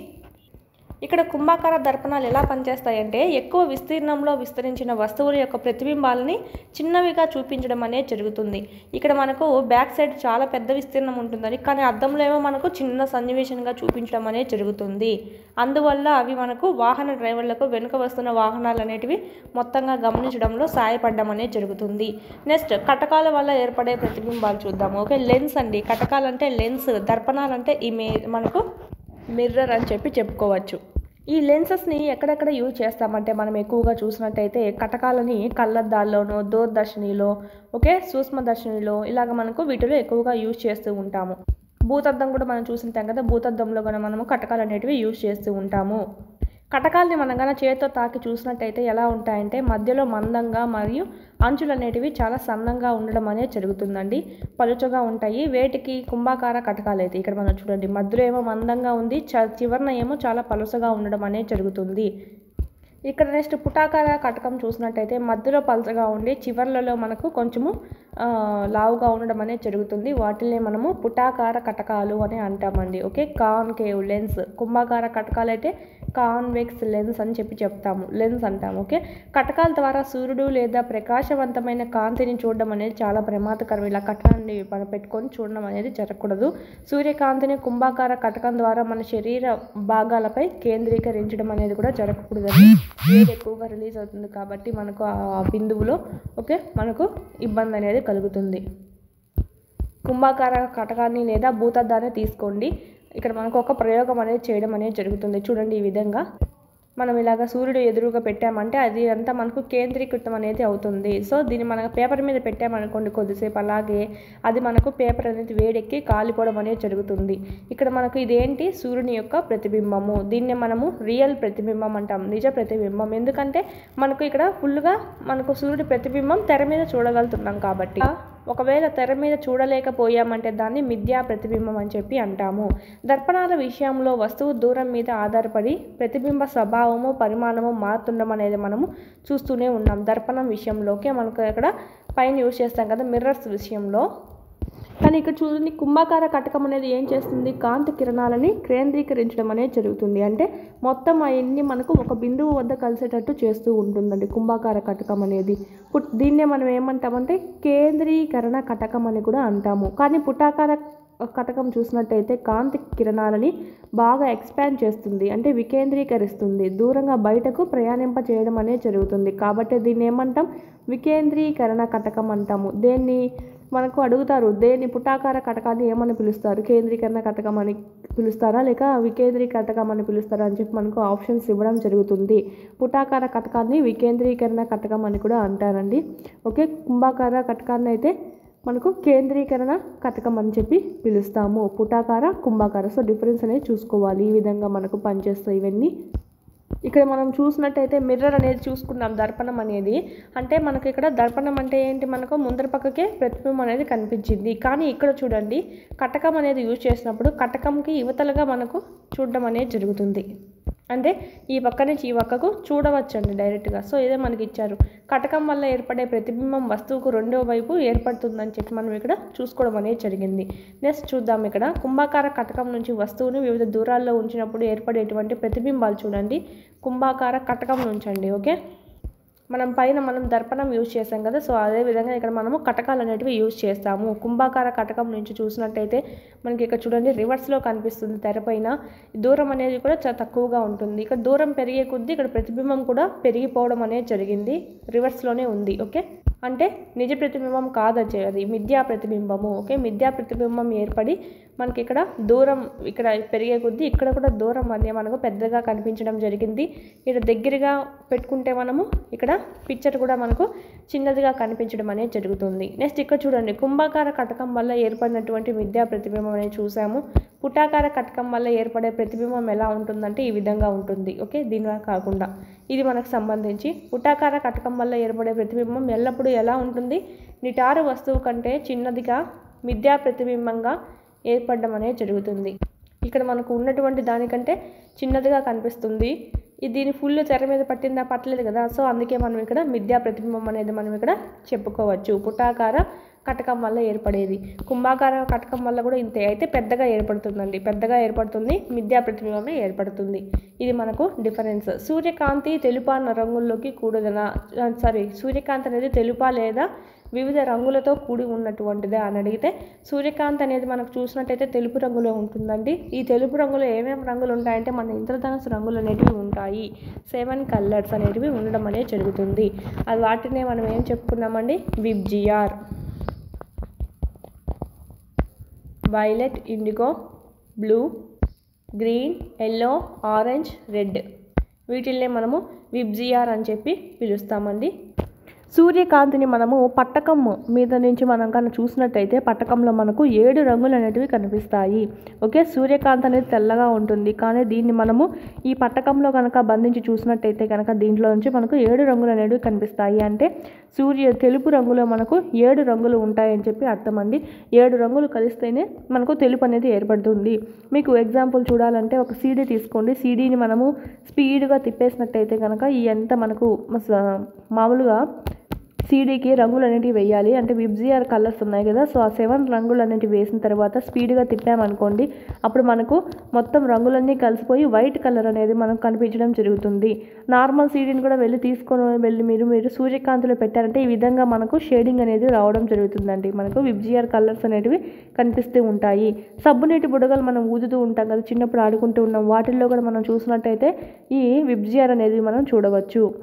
ఇక్కడ కుంభాకార దర్పణాలు ఎలా పనిచేస్తాయంటే ఎక్కువ విస్తీర్ణంలో విస్తరించిన వస్తువుల యొక్క ప్రతిబింబాలని చిన్నవిగా చూపించడం అనేది జరుగుతుంది ఇక్కడ మనకు బ్యాక్ సైడ్ చాలా పెద్ద విస్తీర్ణం ఉంటుందని కానీ అద్దంలో ఏమో మనకు చిన్న సన్నివేశంగా చూపించడం అనేది జరుగుతుంది అందువల్ల అవి మనకు వాహన డ్రైవర్లకు వెనుక వస్తున్న వాహనాలు అనేటివి మొత్తంగా గమనించడంలో సహాయపడడం అనేది జరుగుతుంది నెక్స్ట్ కటకాల వల్ల ఏర్పడే ప్రతిబింబాలు చూద్దాము ఓకే లెన్స్ అండి కటకాలు అంటే లెన్స్ దర్పణాలు అంటే ఇమే మనకు మిర్రర్ అని చెప్పి చెప్పుకోవచ్చు ఈ లెన్సెస్ని ఎక్కడెక్కడ యూజ్ చేస్తామంటే మనం ఎక్కువగా చూసినట్టయితే కటకాలని కళ్ళద్దాల్లోనో దూరదర్శినిలో ఓకే సూక్ష్మదర్శినిలో ఇలాగ మనకు వీటిలో ఎక్కువగా యూజ్ చేస్తూ ఉంటాము భూతద్దం కూడా మనం చూసింటాం కదా భూతద్దంలో కూడా మనము కటకాలు అనేటివి యూజ్ చేస్తూ ఉంటాము కటకాలని మనం కనుక చేతితో తాకి చూసినట్టయితే ఎలా ఉంటాయంటే మధ్యలో మందంగా మరియు అంచులు అనేటివి చాలా సన్నంగా ఉండడం అనేది జరుగుతుందండి పలుచగా ఉంటాయి వేటికి కుంభాకార కటకాలు అయితే ఇక్కడ మనం చూడండి మధ్యలో ఏమో మందంగా ఉంది చ చివరన ఏమో చాలా పలుసగా ఉండడం అనేది జరుగుతుంది ఇక్కడ నెక్స్ట్ పుటాకార కటకం చూసినట్టయితే మధ్యలో పలచగా ఉండి చివర్లలో మనకు కొంచెము ఆ, లావుగా ఉండడం అనేది జరుగుతుంది వాటిని మనము పుటాకార కటకాలు అని అంటామండి ఓకే కాన్కేవ్ లెన్స్ కుంభాకార కటకాలు అయితే కాన్వెక్స్ లెన్స్ అని చెప్పి చెప్తాము లెన్స్ అంటాము ఓకే కటకాల ద్వారా సూర్యుడు లేదా ప్రకాశవంతమైన కాంతిని చూడడం అనేది చాలా ప్రమాదకరం ఇలా కటకాన్ని మనం పెట్టుకొని చూడడం అనేది జరగకూడదు సూర్యకాంతిని కుంభాకార కటకం ద్వారా మన శరీర భాగాలపై కేంద్రీకరించడం అనేది కూడా జరగకూడదండి వేడి ఎక్కువగా రిలీజ్ అవుతుంది కాబట్టి మనకు ఆ బిందువులో ఓకే మనకు ఇబ్బంది అనేది కలుగుతుంది కుంభాకార కటకాన్ని లేదా భూతద్దాన్ని తీసుకోండి ఇక్కడ మనకు ఒక ప్రయోగం అనేది చేయడం అనేది జరుగుతుంది చూడండి ఈ విధంగా మనం ఇలాగ సూర్యుడు ఎదురుగా పెట్టామంటే అది అంతా మనకు కేంద్రీకృతం అనేది అవుతుంది సో దీన్ని మన పేపర్ మీద పెట్టామనుకోండి కొద్దిసేపు అలాగే అది మనకు పేపర్ అనేది వేడెక్కి కాలిపోవడం అనేది జరుగుతుంది ఇక్కడ మనకు ఇదేంటి సూర్యుని యొక్క ప్రతిబింబము దీన్నే మనము రియల్ ప్రతిబింబం అంటాం నిజ ప్రతిబింబం ఎందుకంటే మనకు ఇక్కడ ఫుల్గా మనకు సూర్యుడి ప్రతిబింబం తెర మీద చూడగలుగుతున్నాం కాబట్టి ఒకవేళ తెర మీద చూడలేకపోయామంటే దాన్ని మిథ్యా ప్రతిబింబం అని చెప్పి అంటాము దర్పణాల విషయంలో వస్తువు దూరం మీద ఆధారపడి ప్రతిబింబ స్వభావము పరిమాణము మారుతుండడం అనేది మనము చూస్తూనే ఉన్నాం దర్పణం విషయంలోకి మనకు ఇక్కడ పైన యూజ్ చేస్తాం కదా మిర్రర్స్ విషయంలో కానీ ఇక్కడ చూడండి కుంభాకార కటకం అనేది ఏం చేస్తుంది కాంతి కిరణాలని కేంద్రీకరించడం అనేది జరుగుతుంది అంటే మొత్తం అవన్నీ మనకు ఒక బిందువు వద్ద కలిసేటట్టు చేస్తూ ఉంటుందండి కుంభాకార కటకం అనేది పుట్ దీన్నే మనం ఏమంటామంటే కేంద్రీకరణ కటకం అని కూడా అంటాము కానీ పుటాకార కటకం చూసినట్టయితే కాంతి కిరణాలని బాగా ఎక్స్పాండ్ చేస్తుంది అంటే వికేంద్రీకరిస్తుంది దూరంగా బయటకు ప్రయాణింప చేయడం అనేది జరుగుతుంది కాబట్టి దీన్ని ఏమంటాం వికేంద్రీకరణ కటకం అంటాము దేన్ని మనకు అడుగుతారు దేని పుటాకార కటకాన్ని ఏమని పిలుస్తారు కేంద్రీకరణ కటకం అని పిలుస్తారా లేక వికేంద్రీకటకం అని పిలుస్తారా అని చెప్పి మనకు ఆప్షన్స్ ఇవ్వడం జరుగుతుంది పుటాకార కటకాన్ని వికేంద్రీకరణ కటకం అని కూడా అంటారండి ఓకే కుంభాకార కటకాన్ని అయితే మనకు కేంద్రీకరణ కటకం అని చెప్పి పిలుస్తాము పుటాకార కుంభాకార సో డిఫరెన్స్ అనేది చూసుకోవాలి ఈ విధంగా మనకు పనిచేస్తాయి ఇవన్నీ ఇక్కడ మనం చూసినట్టయితే మిర్రర్ అనేది చూసుకున్నాం దర్పణం అనేది అంటే మనకు ఇక్కడ దర్పణం అంటే ఏంటి మనకు ముందర పక్కకే ప్రతిబింబం అనేది కనిపించింది కానీ ఇక్కడ చూడండి కటకం అనేది యూజ్ చేసినప్పుడు కటకంకి యువతలుగా మనకు చూడడం అనేది జరుగుతుంది అంటే ఈ పక్క నుంచి ఈ పక్కకు చూడవచ్చండి డైరెక్ట్గా సో ఇదే మనకి ఇచ్చారు కటకం వల్ల ఏర్పడే ప్రతిబింబం వస్తువుకు రెండో వైపు ఏర్పడుతుందని చెప్పి మనం ఇక్కడ చూసుకోవడం అనేది జరిగింది నెక్స్ట్ చూద్దాం ఇక్కడ కుంభాకార కటకం నుంచి వస్తువుని వివిధ దూరాల్లో ఉంచినప్పుడు ఏర్పడేటువంటి ప్రతిబింబాలు చూడండి కుంభాకార కటకం నుంచండి ఓకే మనం పైన మనం దర్పణం యూజ్ చేసాం కదా సో అదే విధంగా ఇక్కడ మనము కటకాలు అనేటివి యూజ్ చేస్తాము కుంభాకార కటకం నుంచి చూసినట్టయితే మనకి ఇక్కడ చూడండి రివర్స్లో కనిపిస్తుంది తెరపైన దూరం అనేది కూడా చాలా తక్కువగా ఉంటుంది ఇక్కడ దూరం పెరిగే కొద్దీ ఇక్కడ ప్రతిబింబం కూడా పెరిగిపోవడం అనేది జరిగింది రివర్స్లోనే ఉంది ఓకే అంటే నిజ ప్రతిబింబం కాదచ్చే అది మిథ్యా ప్రతిబింబము ఓకే మిథ్యా ప్రతిబింబం ఏర్పడి మనకి ఇక్కడ దూరం ఇక్కడ పెరిగే కొద్దీ ఇక్కడ కూడా దూరం అనేది మనకు పెద్దగా కనిపించడం జరిగింది ఇక్కడ దగ్గరగా పెట్టుకుంటే మనము ఇక్కడ పిక్చర్ కూడా మనకు చిన్నదిగా కనిపించడం అనేది జరుగుతుంది నెక్స్ట్ ఇక్కడ చూడండి కుంభాకార కటకం వల్ల ఏర్పడినటువంటి మిథ్యా ప్రతిబింబం అనేది చూసాము పుటాకార కటకం వల్ల ఏర్పడే ప్రతిబింబం ఎలా ఉంటుందంటే ఈ విధంగా ఉంటుంది ఓకే దీనివల్ల కాకుండా ఇది మనకు సంబంధించి పుటాకార కటకం వల్ల ఏర్పడే ప్రతిబింబం ఎల్లప్పుడూ ఎలా ఉంటుంది నిటారు వస్తువు కంటే చిన్నదిగా మిథ్యా ప్రతిబింబంగా ఏర్పడడం అనేది జరుగుతుంది ఇక్కడ మనకు ఉన్నటువంటి దానికంటే చిన్నదిగా కనిపిస్తుంది ఇది దీని ఫుల్ తెర మీద పట్టిందా పట్టలేదు కదా సో అందుకే మనం ఇక్కడ మిథ్యా ప్రతిబింబం అనేది మనం ఇక్కడ చెప్పుకోవచ్చు పుటాకార కటకం వల్ల ఏర్పడేది కుంభాకార కటకం వల్ల కూడా ఇంతే అయితే పెద్దగా ఏర్పడుతుందండి పెద్దగా ఏర్పడుతుంది మిథ్యా ప్రతిబింబమే ఏర్పడుతుంది ఇది మనకు డిఫరెన్స్ సూర్యకాంతి తెలుపా రంగుల్లోకి కూడదన సారీ సూర్యకాంతి అనేది తెలుపా లేదా వివిధ రంగులతో కూడి ఉన్నటువంటిదే అని అడిగితే సూర్యకాంతి అనేది మనకు చూసినట్టయితే తెలుపు రంగులో ఉంటుందండి ఈ తెలుపు రంగులో ఏమేమి రంగులు ఉంటాయంటే మన ఇంద్రధనస్సు రంగులు అనేటివి ఉంటాయి సెవెన్ కలర్స్ అనేటివి ఉండడం అనేది జరుగుతుంది అది వాటినే మనం ఏం చెప్పుకున్నామండి VIBGYOR violet indigo blue green yellow orange red వీటిల్నే మనము విబ్జిఆర్ అని చెప్పి పిలుస్తామండి సూర్యకాంతిని మనము పట్టకం మీద నుంచి మనం కనుక చూసినట్టయితే పట్టకంలో మనకు ఏడు రంగులు అనేటివి కనిపిస్తాయి ఓకే సూర్యకాంతి అనేది తెల్లగా ఉంటుంది కానీ దీన్ని మనము ఈ పట్టకంలో కనుక బంధించి చూసినట్టయితే కనుక దీంట్లో నుంచి మనకు ఏడు రంగులు అనేటివి కనిపిస్తాయి అంటే సూర్య తెలుపు రంగులో మనకు ఏడు రంగులు ఉంటాయని చెప్పి అర్థం అండి ఏడు రంగులు కలిస్తేనే మనకు తెలుపు అనేది ఏర్పడుతుంది మీకు ఎగ్జాంపుల్ చూడాలంటే ఒక సీడీ తీసుకోండి సీడీని మనము స్పీడ్గా తిప్పేసినట్టయితే కనుక ఈ ఎంత మనకు మస- మామూలుగా సీడీకి రంగులు అనేటివి వేయాలి అంటే విబ్జిఆర్ కలర్స్ ఉన్నాయి కదా సో ఆ సెవెన్ రంగులు అనేటివి వేసిన తర్వాత స్పీడ్గా తిప్పామనుకోండి అప్పుడు మనకు మొత్తం రంగులన్నీ కలిసిపోయి వైట్ కలర్ అనేది మనకు కనిపించడం జరుగుతుంది నార్మల్ సీడీని కూడా వెళ్ళి తీసుకొని వెళ్ళి మీరు మీరు సూర్యకాంతిలో పెట్టారంటే ఈ విధంగా మనకు షేడింగ్ అనేది రావడం జరుగుతుందండి మనకు విబ్జిఆర్ కలర్స్ అనేటివి కనిపిస్తూ ఉంటాయి సబ్బు నీటి బుడగలు మనం ఊదుతూ ఉంటాం కదా చిన్నప్పుడు ఆడుకుంటూ ఉన్నాం వాటిల్లో కూడా మనం చూసినట్టయితే ఈ విబ్జిఆర్ అనేది మనం చూడవచ్చు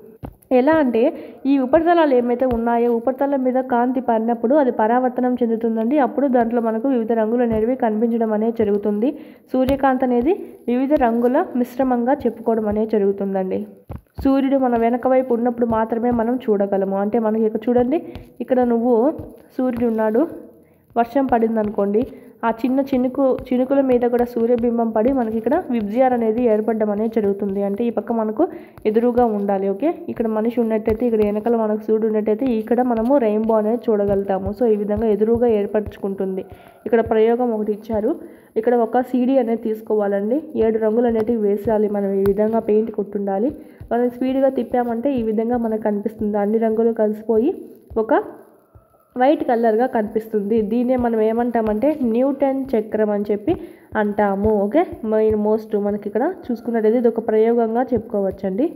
ఎలా అంటే ఈ ఉపరితలాలు ఏమైతే ఉన్నాయో ఉపరితలం మీద కాంతి పడినప్పుడు అది పరావర్తనం చెందుతుందండి అప్పుడు దాంట్లో మనకు వివిధ రంగులు అనేవి కనిపించడం అనేది జరుగుతుంది సూర్యకాంతి అనేది వివిధ రంగుల మిశ్రమంగా చెప్పుకోవడం అనేది జరుగుతుందండి సూర్యుడు మన వెనక వైపు ఉన్నప్పుడు మాత్రమే మనం చూడగలము అంటే మనకి ఇక్కడ చూడండి ఇక్కడ నువ్వు సూర్యుడు ఉన్నాడు వర్షం పడింది అనుకోండి ఆ చిన్న చినుకు చినుకుల మీద కూడా సూర్యబింబం పడి మనకి ఇక్కడ విబ్జిఆర్ అనేది ఏర్పడడం అనేది జరుగుతుంది అంటే ఈ పక్క మనకు ఎదురుగా ఉండాలి ఓకే ఇక్కడ మనిషి ఉన్నట్టయితే ఇక్కడ వెనకాల మనకు సూర్యుడు ఉన్నట్టయితే ఇక్కడ మనము రెయిన్బో అనేది చూడగలుగుతాము సో ఈ విధంగా ఎదురుగా ఏర్పరచుకుంటుంది ఇక్కడ ప్రయోగం ఒకటి ఇచ్చారు ఇక్కడ ఒక సీడీ అనేది తీసుకోవాలండి ఏడు రంగులు అనేటివి వేసాలి మనం ఈ విధంగా పెయింట్ కొట్టుండాలి మనం స్పీడ్గా తిప్పామంటే ఈ విధంగా మనకు కనిపిస్తుంది అన్ని రంగులు కలిసిపోయి ఒక వైట్ కలర్గా కనిపిస్తుంది దీన్నే మనం ఏమంటామంటే న్యూటన్ చక్రం అని చెప్పి అంటాము ఓకే మెయిన్ మోస్ట్ మనకి ఇక్కడ చూసుకున్నట్టయితే ఇది ఒక ప్రయోగంగా చెప్పుకోవచ్చండి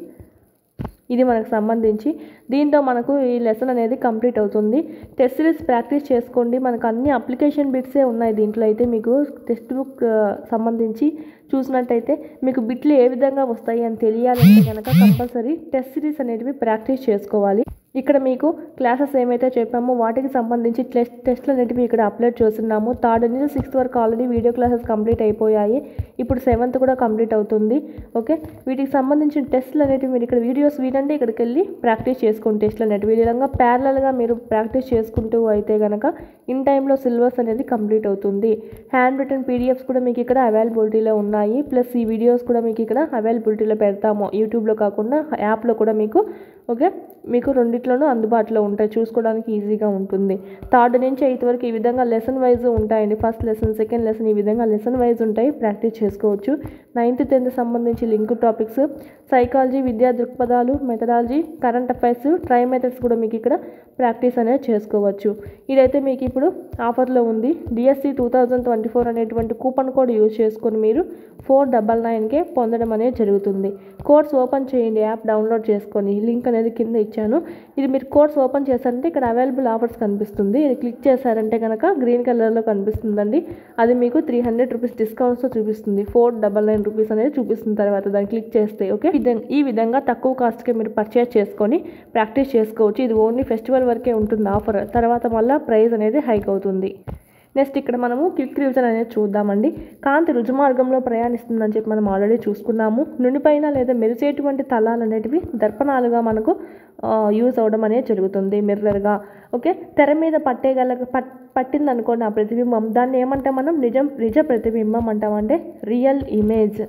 ఇది మనకు సంబంధించి దీంతో మనకు ఈ లెసన్ అనేది కంప్లీట్ అవుతుంది టెస్ట్ సిరీస్ ప్రాక్టీస్ చేసుకోండి మనకు అన్ని అప్లికేషన్ బిట్సే ఉన్నాయి దీంట్లో అయితే మీకు టెక్స్ట్ బుక్ ఆ, సంబంధించి చూసినట్టయితే మీకు బిట్లు ఏ విధంగా వస్తాయి అని తెలియాలంటే కనుక కంపల్సరీ టెస్ట్ సిరీస్ అనేటివి ప్రాక్టీస్ చేసుకోవాలి ఇక్కడ మీకు క్లాసెస్ ఏమైతే చెప్పామో వాటికి సంబంధించి టెస్ట్ టెస్ట్లు అనేటివి ఇక్కడ అప్లోడ్ చేస్తున్నాము థర్డ్ నుంచి సిక్స్త్ వరకు ఆల్రెడీ వీడియో క్లాసెస్ కంప్లీట్ అయిపోయాయి ఇప్పుడు సెవెంత్ కూడా కంప్లీట్ అవుతుంది ఓకే వీటికి సంబంధించిన టెస్ట్లు అనేటివి మీరు ఇక్కడ వీడియోస్ వినండి ఇక్కడికి వెళ్ళి ప్రాక్టీస్ చేసుకోండి టెస్ట్లు అనేటివి ఈ విధంగా ప్యారలల్గా మీరు ప్రాక్టీస్ చేసుకుంటూ అయితే కనుక ఇన్ టైంలో సిలబస్ అనేది కంప్లీట్ అవుతుంది హ్యాండ్ రిటర్న్ పీడిఎఫ్స్ కూడా మీకు ఇక్కడ అవైలబిలిటీలో ఉన్నాయి ప్లస్ ఈ వీడియోస్ కూడా మీకు ఇక్కడ అవైలబిలిటీలో పెడతాము యూట్యూబ్లో కాకుండా యాప్లో కూడా మీకు ఓకే మీకు రెండిట్లోనూ అందుబాటులో ఉంటాయి చూసుకోవడానికి ఈజీగా ఉంటుంది థర్డ్ నుంచి ఎయిత్ వరకు ఈ విధంగా లెసన్ వైజ్ ఉంటాయండి ఫస్ట్ లెసన్ సెకండ్ లెసన్ ఈ విధంగా లెసన్ వైజ్ ఉంటాయి ప్రాక్టీస్ చేసుకోవచ్చు నైన్త్ టెన్త్ సంబంధించి లింక్ టాపిక్స్ సైకాలజీ విద్యా దృక్పథాలు methodology current affairs try methods కూడా మీకు ఇక్కడ ప్రాక్టీస్ అనేది చేసుకోవచ్చు ఇదైతే మీకు ఇప్పుడు ఆఫర్లో ఉంది DSC two thousand twenty four అనేటువంటి కూపన్ కోడ్ యూజ్ చేసుకొని మీరు ఫోర్ డబల్ నైన్కే పొందడం అనేది జరుగుతుంది కోర్స్ ఓపెన్ చేయండి యాప్ డౌన్లోడ్ చేసుకొని లింక్ అనేది కింద ఇచ్చాను ఇది మీరు కోర్స్ ఓపెన్ చేశారంటే ఇక్కడ అవైలబుల్ ఆఫర్స్ కనిపిస్తుంది ఇది క్లిక్ చేశారంటే కనుక గ్రీన్ కలర్లో కనిపిస్తుందండి అది మీకు త్రీ హండ్రెడ్ రూపీస్ డిస్కౌంట్స్తో చూపిస్తుంది ఫోర్ డబల్ నైన్ రూపీస్ అనేది చూపిస్తుంది తర్వాత దాన్ని క్లిక్ చేస్తే ఓకే విధంగా ఈ విధంగా తక్కువ కాస్ట్కి మీరు పర్చేస్ చేసుకొని ప్రాక్టీస్ చేసుకోవచ్చు ఇది ఓన్లీ ఫెస్టివల్ వరకే ఉంటుంది ఆఫర్ తర్వాత మళ్ళీ ప్రైస్ అనేది హైక్ అవుతుంది నెక్స్ట్ ఇక్కడ మనము క్విక్ రివిజన్ అనేది చూద్దామండి కాంతి రుజుమార్గంలో ప్రయాణిస్తుందని చెప్పి మనం ఆల్రెడీ చూసుకున్నాము నునిపైన లేదా మెరిసేటువంటి తలాలు అనేటివి దర్పణాలుగా మనకు యూజ్ అవ్వడం అనేది జరుగుతుంది మిర్రర్గా ఓకే తెర మీద పట్టేగల పట్ పట్టింది అనుకోండి ఆ ప్రతిబింబం దాన్ని ఏమంటాం మనం నిజం నిజ ప్రతిబింబం అంటామంటే రియల్ ఇమేజ్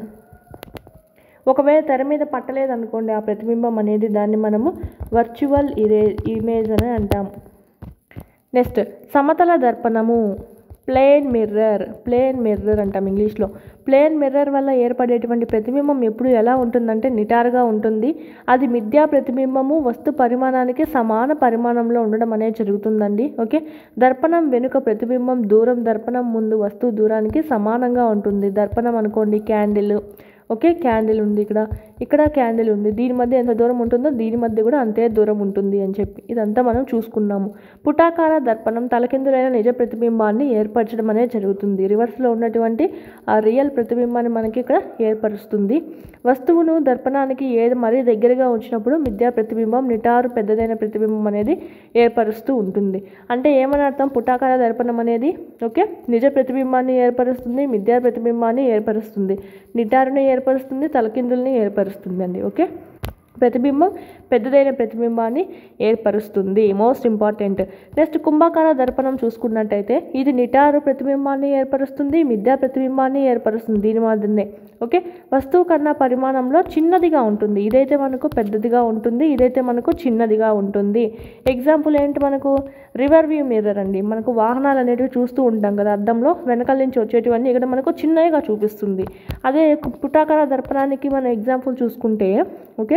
ఒకవేళ తెర మీద పట్టలేదు అనుకోండి ఆ ప్రతిబింబం అనేది దాన్ని మనము వర్చువల్ ఇరే ఇమేజ్ అని అంటాం నెక్స్ట్ సమతల దర్పణము ప్లేన్ మిర్రర్ ప్లేన్ మిర్రర్ అంటాం ఇంగ్లీష్లో ప్లేన్ మిర్రర్ వల్ల ఏర్పడేటువంటి ప్రతిబింబం ఎప్పుడు ఎలా ఉంటుందంటే నిటారుగా ఉంటుంది అది మిథ్యా ప్రతిబింబము వస్తు పరిమాణానికి సమాన పరిమాణంలో ఉండడం అనేది జరుగుతుందండి ఓకే దర్పణం వెనుక ప్రతిబింబం దూరం దర్పణం ముందు వస్తువు దూరానికి సమానంగా ఉంటుంది దర్పణం అనుకోండి క్యాండిల్ ఓకే క్యాండిల్ ఉంది ఇక్కడ ఇక్కడ క్యాండిల్ ఉంది దీని మధ్య ఎంత దూరం ఉంటుందో దీని మధ్య కూడా అంతే దూరం ఉంటుంది అని చెప్పి ఇదంతా మనం చూసుకున్నాము పుటాకార దర్పణం తలకిందులైన నిజ ప్రతిబింబాన్ని ఏర్పరచడం అనేది జరుగుతుంది రివర్స్లో ఉన్నటువంటి ఆ రియల్ ప్రతిబింబాన్ని మనకి ఇక్కడ ఏర్పరుస్తుంది వస్తువును దర్పణానికి ఏది మరీ దగ్గరగా ఉంచినప్పుడు మిథ్యా ప్రతిబింబం నిటారు పెద్దదైన ప్రతిబింబం అనేది ఏర్పరుస్తూ ఉంటుంది అంటే ఏమని అర్థం పుటాకార దర్పణం అనేది ఓకే నిజ ప్రతిబింబాన్ని ఏర్పరుస్తుంది మిథ్యా ప్రతిబింబాన్ని ఏర్పరుస్తుంది నిటారుని ఏర్పరుస్తుంది తలకిందుల్ని ఏర్పరుస్తుంది అండి ఓకే ప్రతిబింబం పెద్దదైన ప్రతిబింబాన్ని ఏర్పరుస్తుంది మోస్ట్ ఇంపార్టెంట్ నెక్స్ట్ కుంభాకార దర్పణం చూసుకున్నట్టయితే ఇది నిటారు ప్రతిబింబాన్ని ఏర్పరుస్తుంది మిథ్యా ప్రతిబింబాన్ని ఏర్పరుస్తుంది దీని మాదిరినే ఓకే వస్తువు కన్నా పరిమాణంలో చిన్నదిగా ఉంటుంది ఇదైతే మనకు పెద్దదిగా ఉంటుంది ఇదైతే మనకు చిన్నదిగా ఉంటుంది ఎగ్జాంపుల్ ఏంటి మనకు రివర్ వ్యూ మిర్రర్ అండి మనకు వాహనాలు అనేటివి చూస్తూ ఉంటాం కదా అద్దంలో వెనకాల నుంచి వచ్చేటివన్నీ ఇక్కడ మనకు చిన్నగా చూపిస్తుంది అదే పుటాకార దర్పణానికి మన ఎగ్జాంపుల్ చూసుకుంటే ఓకే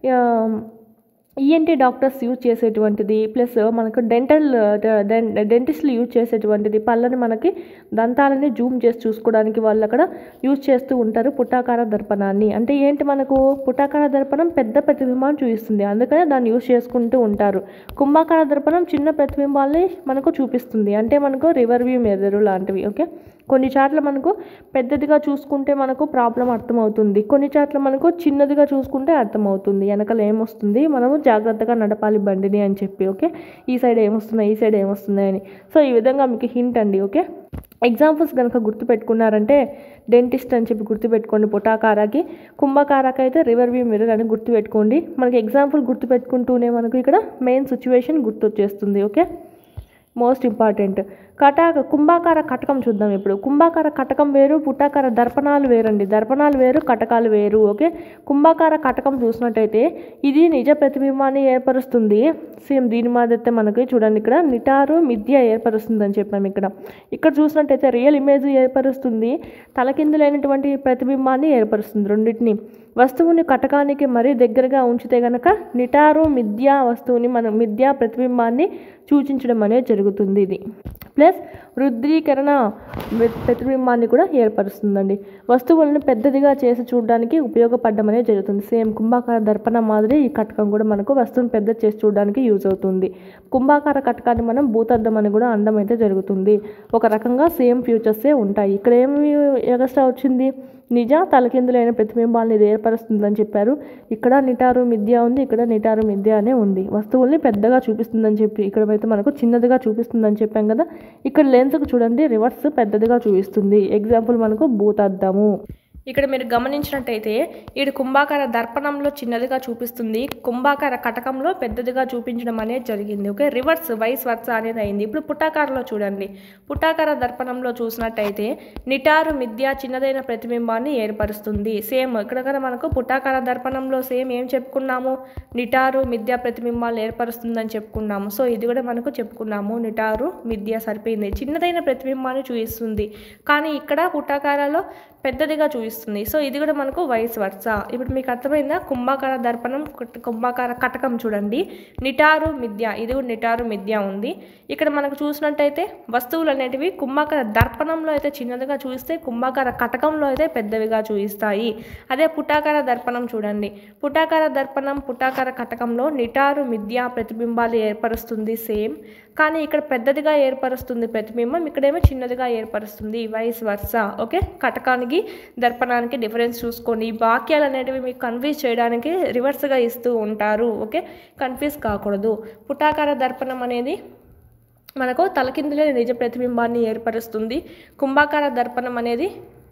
ఈఎన్టీ డాక్టర్స్ యూజ్ చేసేటువంటిది ప్లస్ మనకు డెంటల్ డెంటిస్ట్లు యూజ్ చేసేటువంటిది పళ్ళని మనకి దంతాలని జూమ్ చేసి చూసుకోవడానికి వాళ్ళు అక్కడ యూజ్ చేస్తూ ఉంటారు పుటాకార దర్పణాన్ని అంటే ఏంటి మనకు పుటాకార దర్పణం పెద్ద ప్రతిబింబాన్ని చూపిస్తుంది అందుకనే దాన్ని యూజ్ చేసుకుంటూ ఉంటారు కుంభాకార దర్పణం చిన్న ప్రతిబింబాల్ని మనకు చూపిస్తుంది అంటే మనకు రివర్ వ్యూ మెదరు లాంటివి ఓకే కొన్ని చాట్ల మనకు పెద్దదిగా చూసుకుంటే మనకు ప్రాబ్లం అర్థమవుతుంది కొన్ని చాట్ల మనకు చిన్నదిగా చూసుకుంటే అర్థమవుతుంది వెనకాల ఏమొస్తుంది మనము జాగ్రత్తగా నడపాలి బండిని అని చెప్పి ఓకే ఈ సైడ్ ఏమొస్తున్నాయి ఈ సైడ్ ఏమొస్తున్నాయి అని సో ఈ విధంగా మీకు హింట్ అండి ఓకే ఎగ్జాంపుల్స్ కనుక గుర్తుపెట్టుకున్నారంటే డెంటిస్ట్ అని చెప్పి గుర్తుపెట్టుకోండి పుటాకారాకి కుంభకారాకి అయితే రివర్ వ్యూ మిర్రర్ అని గుర్తుపెట్టుకోండి మనకి ఎగ్జాంపుల్ గుర్తుపెట్టుకుంటూనే మనకు ఇక్కడ మెయిన్ సిచ్యువేషన్ గుర్తొచ్చేస్తుంది ఓకే మోస్ట్ ఇంపార్టెంట్ కటాక కుంభాకార కటకం చూద్దాం ఇప్పుడు కుంభాకార కటకం వేరు పుటాకార దర్పణాలు వేరండి దర్పణాలు వేరు కటకాలు వేరు ఓకే కుంభాకార కటకం చూసినట్టయితే ఇది నిజ ప్రతిబింబాన్ని ఏర్పరుస్తుంది సేమ్ దీని మాదిరితే మనకి చూడండి ఇక్కడ నిటారు మిథ్య ఏర్పరుస్తుంది అని చెప్పాము ఇక్కడ ఇక్కడ చూసినట్టయితే రియల్ ఇమేజ్ ఏర్పరుస్తుంది తలకిందులైనటువంటి ప్రతిబింబాన్ని ఏర్పరుస్తుంది రెండింటిని వస్తువుని కటకానికి మరీ దగ్గరగా ఉంచితే గనక నిటారు మిథ్యా వస్తువుని మనం మిథ్యా ప్రతిబింబాన్ని సూచించడం అనేది జరుగుతుంది ఇది ప్లస్ రుద్రీకరణ ప్రతిబింబాన్ని కూడా ఏర్పరుస్తుందండి వస్తువులను పెద్దదిగా చేసి చూడడానికి ఉపయోగపడడం అనేది జరుగుతుంది సేమ్ కుంభాకార దర్పణ మాదిరి ఈ కటకం కూడా మనకు వస్తువుని పెద్ద చేసి చూడడానికి యూజ్ అవుతుంది కుంభాకార కటకాన్ని మనం భూతద్దం అని కూడా అందం అయితే జరుగుతుంది ఒక రకంగా సేమ్ ఫ్యూచర్సే ఉంటాయి ఇక్కడ ఏమి ఎగస్ట్రా వచ్చింది నిజ తలకిందులైన ప్రతిబింబాలను ఇది ఏర్పరుస్తుందని చెప్పారు ఇక్కడ నిటారు మిథ్య ఉంది ఇక్కడ నిటారు మిథ్య అనే ఉంది వస్తువుల్ని పెద్దగా చూపిస్తుందని చెప్పి ఇక్కడ అయితే మనకు చిన్నదిగా చూపిస్తుందని చెప్పాం కదా ఇక్కడ లెన్స్కు చూడండి రివర్స్ పెద్దదిగా చూపిస్తుంది ఎగ్జాంపుల్ మనకు భూతద్దము ఇక్కడ మీరు గమనించినట్టయితే ఈడు కుంభాకార దర్పణంలో చిన్నదిగా చూపిస్తుంది కుంభాకార కటకంలో పెద్దదిగా చూపించడం అనేది జరిగింది ఓకే రివర్స్ వైస్ వర్స అనేది అయింది ఇప్పుడు పుటాకారలో చూడండి పుటాకార దర్పణంలో చూసినట్టయితే నిటారు మిథ్య చిన్నదైన ప్రతిబింబాన్ని ఏర్పరుస్తుంది సేమ్ ఇక్కడ కదా మనకు పుటాకార దర్పణంలో సేమ్ ఏం చెప్పుకున్నాము నిటారు మిథ్య ప్రతిబింబాలు ఏర్పరుస్తుందని చెప్పుకున్నాము సో ఇది కూడా మనకు చెప్పుకున్నాము నిటారు మిథ్య సరిపోయింది చిన్నదైన ప్రతిబింబాన్ని చూపిస్తుంది కానీ ఇక్కడ పుటాకారాలో పెద్దదిగా చూపిస్తుంది సో ఇది కూడా మనకు వయస్ వర్స ఇప్పుడు మీకు అర్థమైందా కుంభాకార దర్పణం కుట్- కుంభాకార కటకం చూడండి నిటారు మిథ్య ఇది కూడా నిటారు మిథ్య ఉంది ఇక్కడ మనకు చూసినట్టయితే వస్తువులు అనేటివి కుంభాకార దర్పణంలో అయితే చిన్నదిగా చూపిస్తే కుంభాకార కటకంలో అయితే పెద్దవిగా చూపిస్తాయి అదే పుటాకార దర్పణం చూడండి పుటాకార దర్పణం పుటాకార కటకంలో నిటారు మిథ్య ప్రతిబింబాలు ఏర్పరుస్తుంది సేమ్ కానీ ఇక్కడ పెద్దదిగా ఏర్పరుస్తుంది ప్రతిబింబం ఇక్కడేమో చిన్నదిగా ఏర్పరుస్తుంది వైస్ వర్స ఓకే కటకానికి దర్పణానికి డిఫరెన్స్ చూసుకోండి ఈ వాక్యాలు అనేటివి మీకు కన్ఫ్యూజ్ చేయడానికి రివర్స్గా ఇస్తూ ఉంటారు ఓకే కన్ఫ్యూజ్ కాకూడదు పుటాకార దర్పణం అనేది మనకు తలకిందులే నిజ ప్రతిబింబాన్ని ఏర్పరుస్తుంది కుంభాకార దర్పణం అనేది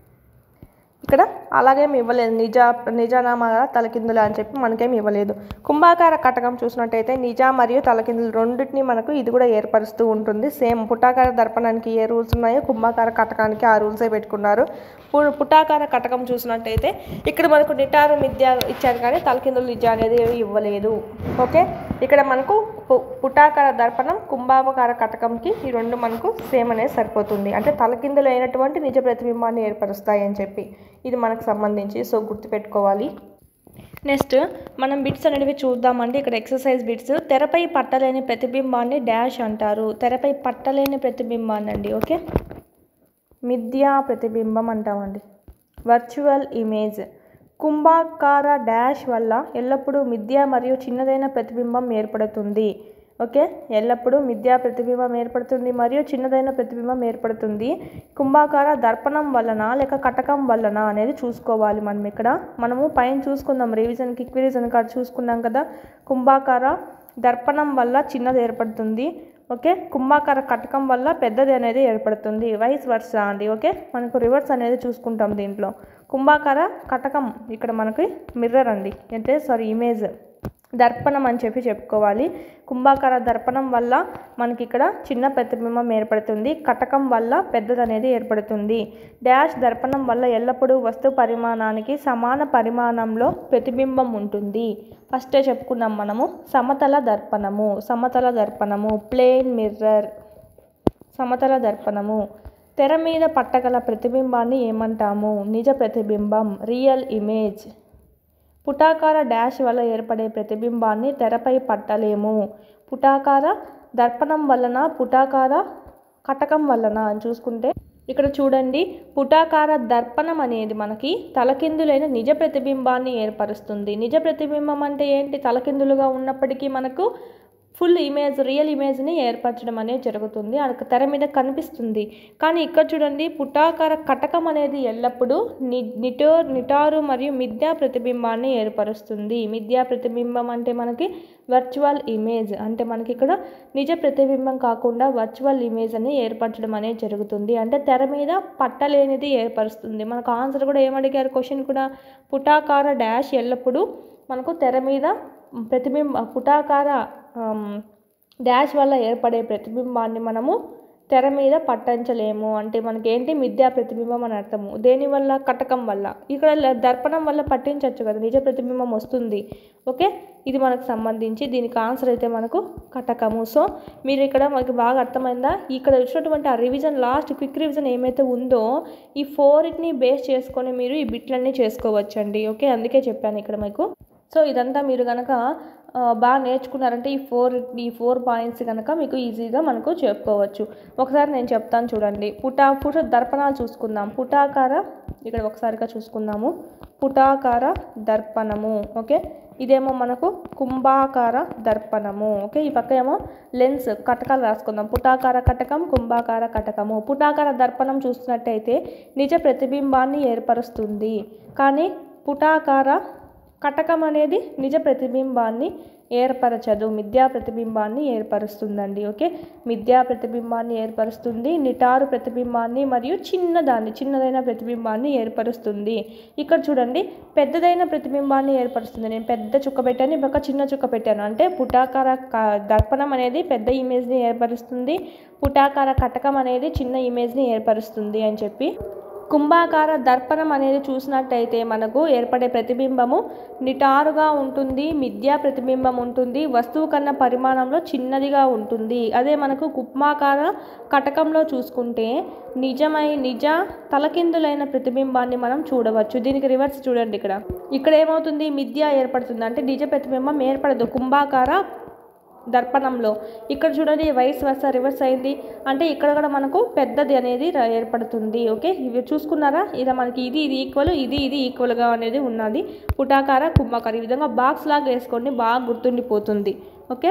ఇక్కడ అలాగేం ఇవ్వలేదు నిజ నిజానామా తలకిందులు అని చెప్పి మనకేం ఇవ్వలేదు కుంభాకార కటకం చూసినట్టయితే నిజ మరియు తలకిందులు రెండింటిని మనకు ఇది కూడా ఏర్పరుస్తూ ఉంటుంది సేమ్ పుటాకార దర్పణానికి ఏ రూల్స్ ఉన్నాయో కుంభాకార కటకానికి ఆ రూల్సే పెట్టుకున్నారు పు- పుటాకార కటకం చూసినట్టయితే ఇక్కడ మనకు నిటారు మిథ్య ఇచ్చారు కానీ తలకిందులు నిజ అనేది ఏమీ ఇవ్వలేదు ఓకే ఇక్కడ మనకు పు- పుటాకార దర్పణం కుంభాకార కటకంకి ఈ రెండు మనకు సేమ్ అనేది సరిపోతుంది అంటే తలకిందులు అయినటువంటి నిజ ప్రతిబింబాన్ని ఏర్పరుస్తాయి అని చెప్పి ఇది మనకు సంబంధించి సో గుర్తుపెట్టుకోవాలి నెక్స్ట్ మనం బిట్స్ అనేవి చూద్దామండి ఇక్కడ ఎక్సర్సైజ్ బిట్స్ తెరపై పట్టలేని ప్రతిబింబాన్ని డాష్ అంటారు తెరపై పట్టలేని ప్రతిబింబాన్ని అండి ఓకే మిథ్యా ప్రతిబింబం అంటామండి వర్చువల్ ఇమేజ్ కుంభాకార డాష్ వల్ల ఎల్లప్పుడూ మిథ్య మరియు చిన్నదైన ప్రతిబింబం ఏర్పడుతుంది ఓకే ఎల్లప్పుడూ మిథ్యా ప్రతిబింబం ఏర్పడుతుంది మరియు చిన్నదైన ప్రతిబింబం ఏర్పడుతుంది కుంభాకార దర్పణం వలన లేక కటకం వలన అనేది చూసుకోవాలి మనం ఇక్కడ మనము పైన చూసుకుందాం రివిజన్ క్విక్ రివిజన్ కార్డ్ చూసుకున్నాం కదా కుంభాకార దర్పణం వల్ల చిన్నది ఏర్పడుతుంది ఓకే కుంభాకార కటకం వల్ల పెద్దది అనేది ఏర్పడుతుంది వైస్ వర్స అండి ఓకే మనకు రివర్స్ అనేది చూసుకుంటాం దీంట్లో కుంభాకార కటకం ఇక్కడ మనకి మిర్రర్ అండి అంటే సారీ ఇమేజ్ దర్పణం అని చెప్పి చెప్పుకోవాలి కుంభాకార దర్పణం వల్ల మనకి ఇక్కడ చిన్న ప్రతిబింబం ఏర్పడుతుంది కటకం వల్ల పెద్దది అనేది ఏర్పడుతుంది డాష్ దర్పణం వల్ల ఎల్లప్పుడూ వస్తు పరిమాణానికి సమాన పరిమాణంలో ప్రతిబింబం ఉంటుంది ఫస్టే చెప్పుకున్నాం మనము సమతల దర్పణము సమతల దర్పణము ప్లేన్ మిర్రర్ సమతల దర్పణము తెర మీద పట్టగల ప్రతిబింబాన్ని ఏమంటాము నిజ ప్రతిబింబం రియల్ ఇమేజ్ పుటాకార డాష్ వల్ల ఏర్పడే ప్రతిబింబాన్ని తెరపై పట్టలేము పుటాకార దర్పణం వలన పుటాకార కటకం వలన అని చూసుకుంటే ఇక్కడ చూడండి పుటాకార దర్పణం అనేది మనకి తలకిందులైన నిజ ప్రతిబింబాన్ని ఏర్పరుస్తుంది నిజ ప్రతిబింబం అంటే ఏంటి తలకిందులుగా ఉన్నప్పటికీ మనకు ఫుల్ ఇమేజ్ రియల్ ఇమేజ్ని ఏర్పరచడం అనేది జరుగుతుంది అది తెర మీద కనిపిస్తుంది కానీ ఇక్కడ చూడండి పుటాకార కటకం అనేది ఎల్లప్పుడూ ని నిటో నిటారు మరియు మిథ్యా ప్రతిబింబాన్ని ఏర్పరుస్తుంది మిథ్యా ప్రతిబింబం అంటే మనకి వర్చువల్ ఇమేజ్ అంటే మనకి ఇక్కడ నిజ ప్రతిబింబం కాకుండా వర్చువల్ ఇమేజ్ అని ఏర్పరచడం అనేది జరుగుతుంది అంటే తెర మీద పట్టలేనిది ఏర్పరుస్తుంది మనకు ఆన్సర్ కూడా ఏమడిగారు క్వశ్చన్ కూడా పుటాకార డాష్ ఎల్లప్పుడూ మనకు తెర మీద ప్రతిబింబ పుటాకార ఆమ్, డాష్ వల్ల ఏర్పడే ప్రతిబింబాన్ని మనము తెర మీద పట్టించలేము అంటే మనకి ఏంటి మిథ్యా ప్రతిబింబం అని అర్థము దేనివల్ల కటకం వల్ల ఇక్కడ ల- దర్పణం వల్ల పట్టించవచ్చు కదా నిజ ప్రతిబింబం వస్తుంది ఓకే ఇది మనకు సంబంధించి దీనికి ఆన్సర్ అయితే మనకు కటకము సో మీరు ఇక్కడ మనకి బాగా అర్థమైందా ఇక్కడ వచ్చినటువంటి ఆ రివిజన్ లాస్ట్ క్విక్ రివిజన్ ఏమైతే ఉందో ఈ ఫోర్ని బేస్ చేసుకొని మీరు ఈ బిట్లన్నీ చేసుకోవచ్చండి ఓకే అందుకే చెప్పాను ఇక్కడ మీకు సో ఇదంతా మీరు కనుక ఆ, బాగా నేర్చుకున్నారంటే ఈ ఫోర్ ఈ ఫోర్ పాయింట్స్ కనుక మీకు ఈజీగా మనకు చెప్పుకోవచ్చు ఒకసారి నేను చెప్తాను చూడండి పుటా పుట దర్పణాలు చూసుకుందాం పుటాకార ఇక్కడ ఒకసారిగా చూసుకుందాము పుటాకార దర్పణము ఓకే ఇదేమో మనకు కుంభాకార దర్పణము ఓకే ఈ పక్క ఏమో లెన్స్ కటకాలు రాసుకుందాం పుటాకార కటకం కుంభాకార కటకము పుటాకార దర్పణం చూసినట్టయితే నిజ ప్రతిబింబాన్ని ఏర్పరుస్తుంది కానీ పుటాకార కటకం అనేది నిజ ప్రతిబింబాన్ని ఏర్పరచదు మిథ్యా ప్రతిబింబాన్ని ఏర్పరుస్తుందండి ఓకే మిథ్యా ప్రతిబింబాన్ని ఏర్పరుస్తుంది నిటారు ప్రతిబింబాన్ని మరియు చిన్నదాన్ని చిన్నదైన ప్రతిబింబాన్ని ఏర్పరుస్తుంది ఇక్కడ చూడండి పెద్దదైన ప్రతిబింబాన్ని ఏర్పరుస్తుంది నేను పెద్ద చుక్క పెట్టాను ఒక చిన్న చుక్క పెట్టాను అంటే పుటాకార క- దర్పణం అనేది పెద్ద ఇమేజ్ని ఏర్పరుస్తుంది పుటాకార కటకం అనేది చిన్న ఇమేజ్ని ఏర్పరుస్తుంది అని చెప్పి కుంభాకార దర్పణం అనేది చూసినట్టయితే మనకు ఏర్పడే ప్రతిబింబము నిటారుగా ఉంటుంది మిథ్యా ప్రతిబింబం ఉంటుంది వస్తువు కన్నా పరిమాణంలో చిన్నదిగా ఉంటుంది అదే మనకు కుప్మాకార కటకంలో చూసుకుంటే నిజమై నిజ తలకిందులైన ప్రతిబింబాన్ని మనం చూడవచ్చు దీనికి రివర్స్ చూడండి ఇక్కడ ఇక్కడ ఏమవుతుంది మిథ్య ఏర్పడుతుంది అంటే నిజ ప్రతిబింబం ఏర్పడదు కుంభాకార దర్పణంలో ఇక్కడ చూడండి వైస్ వర్స రివర్స్ అయింది అంటే ఇక్కడ కూడా మనకు పెద్దది అనేది ర- ఏర్పడుతుంది ఓకే ఇవి చూసుకున్నారా ఇలా మనకి ఇది ఇది ఈక్వల్ ఇది ఇది ఈక్వల్గా అనేది ఉన్నది పుటాకార కుంభాకార ఈ విధంగా బాక్స్ లాగా వేసుకోండి బాగా గుర్తుండిపోతుంది ఓకే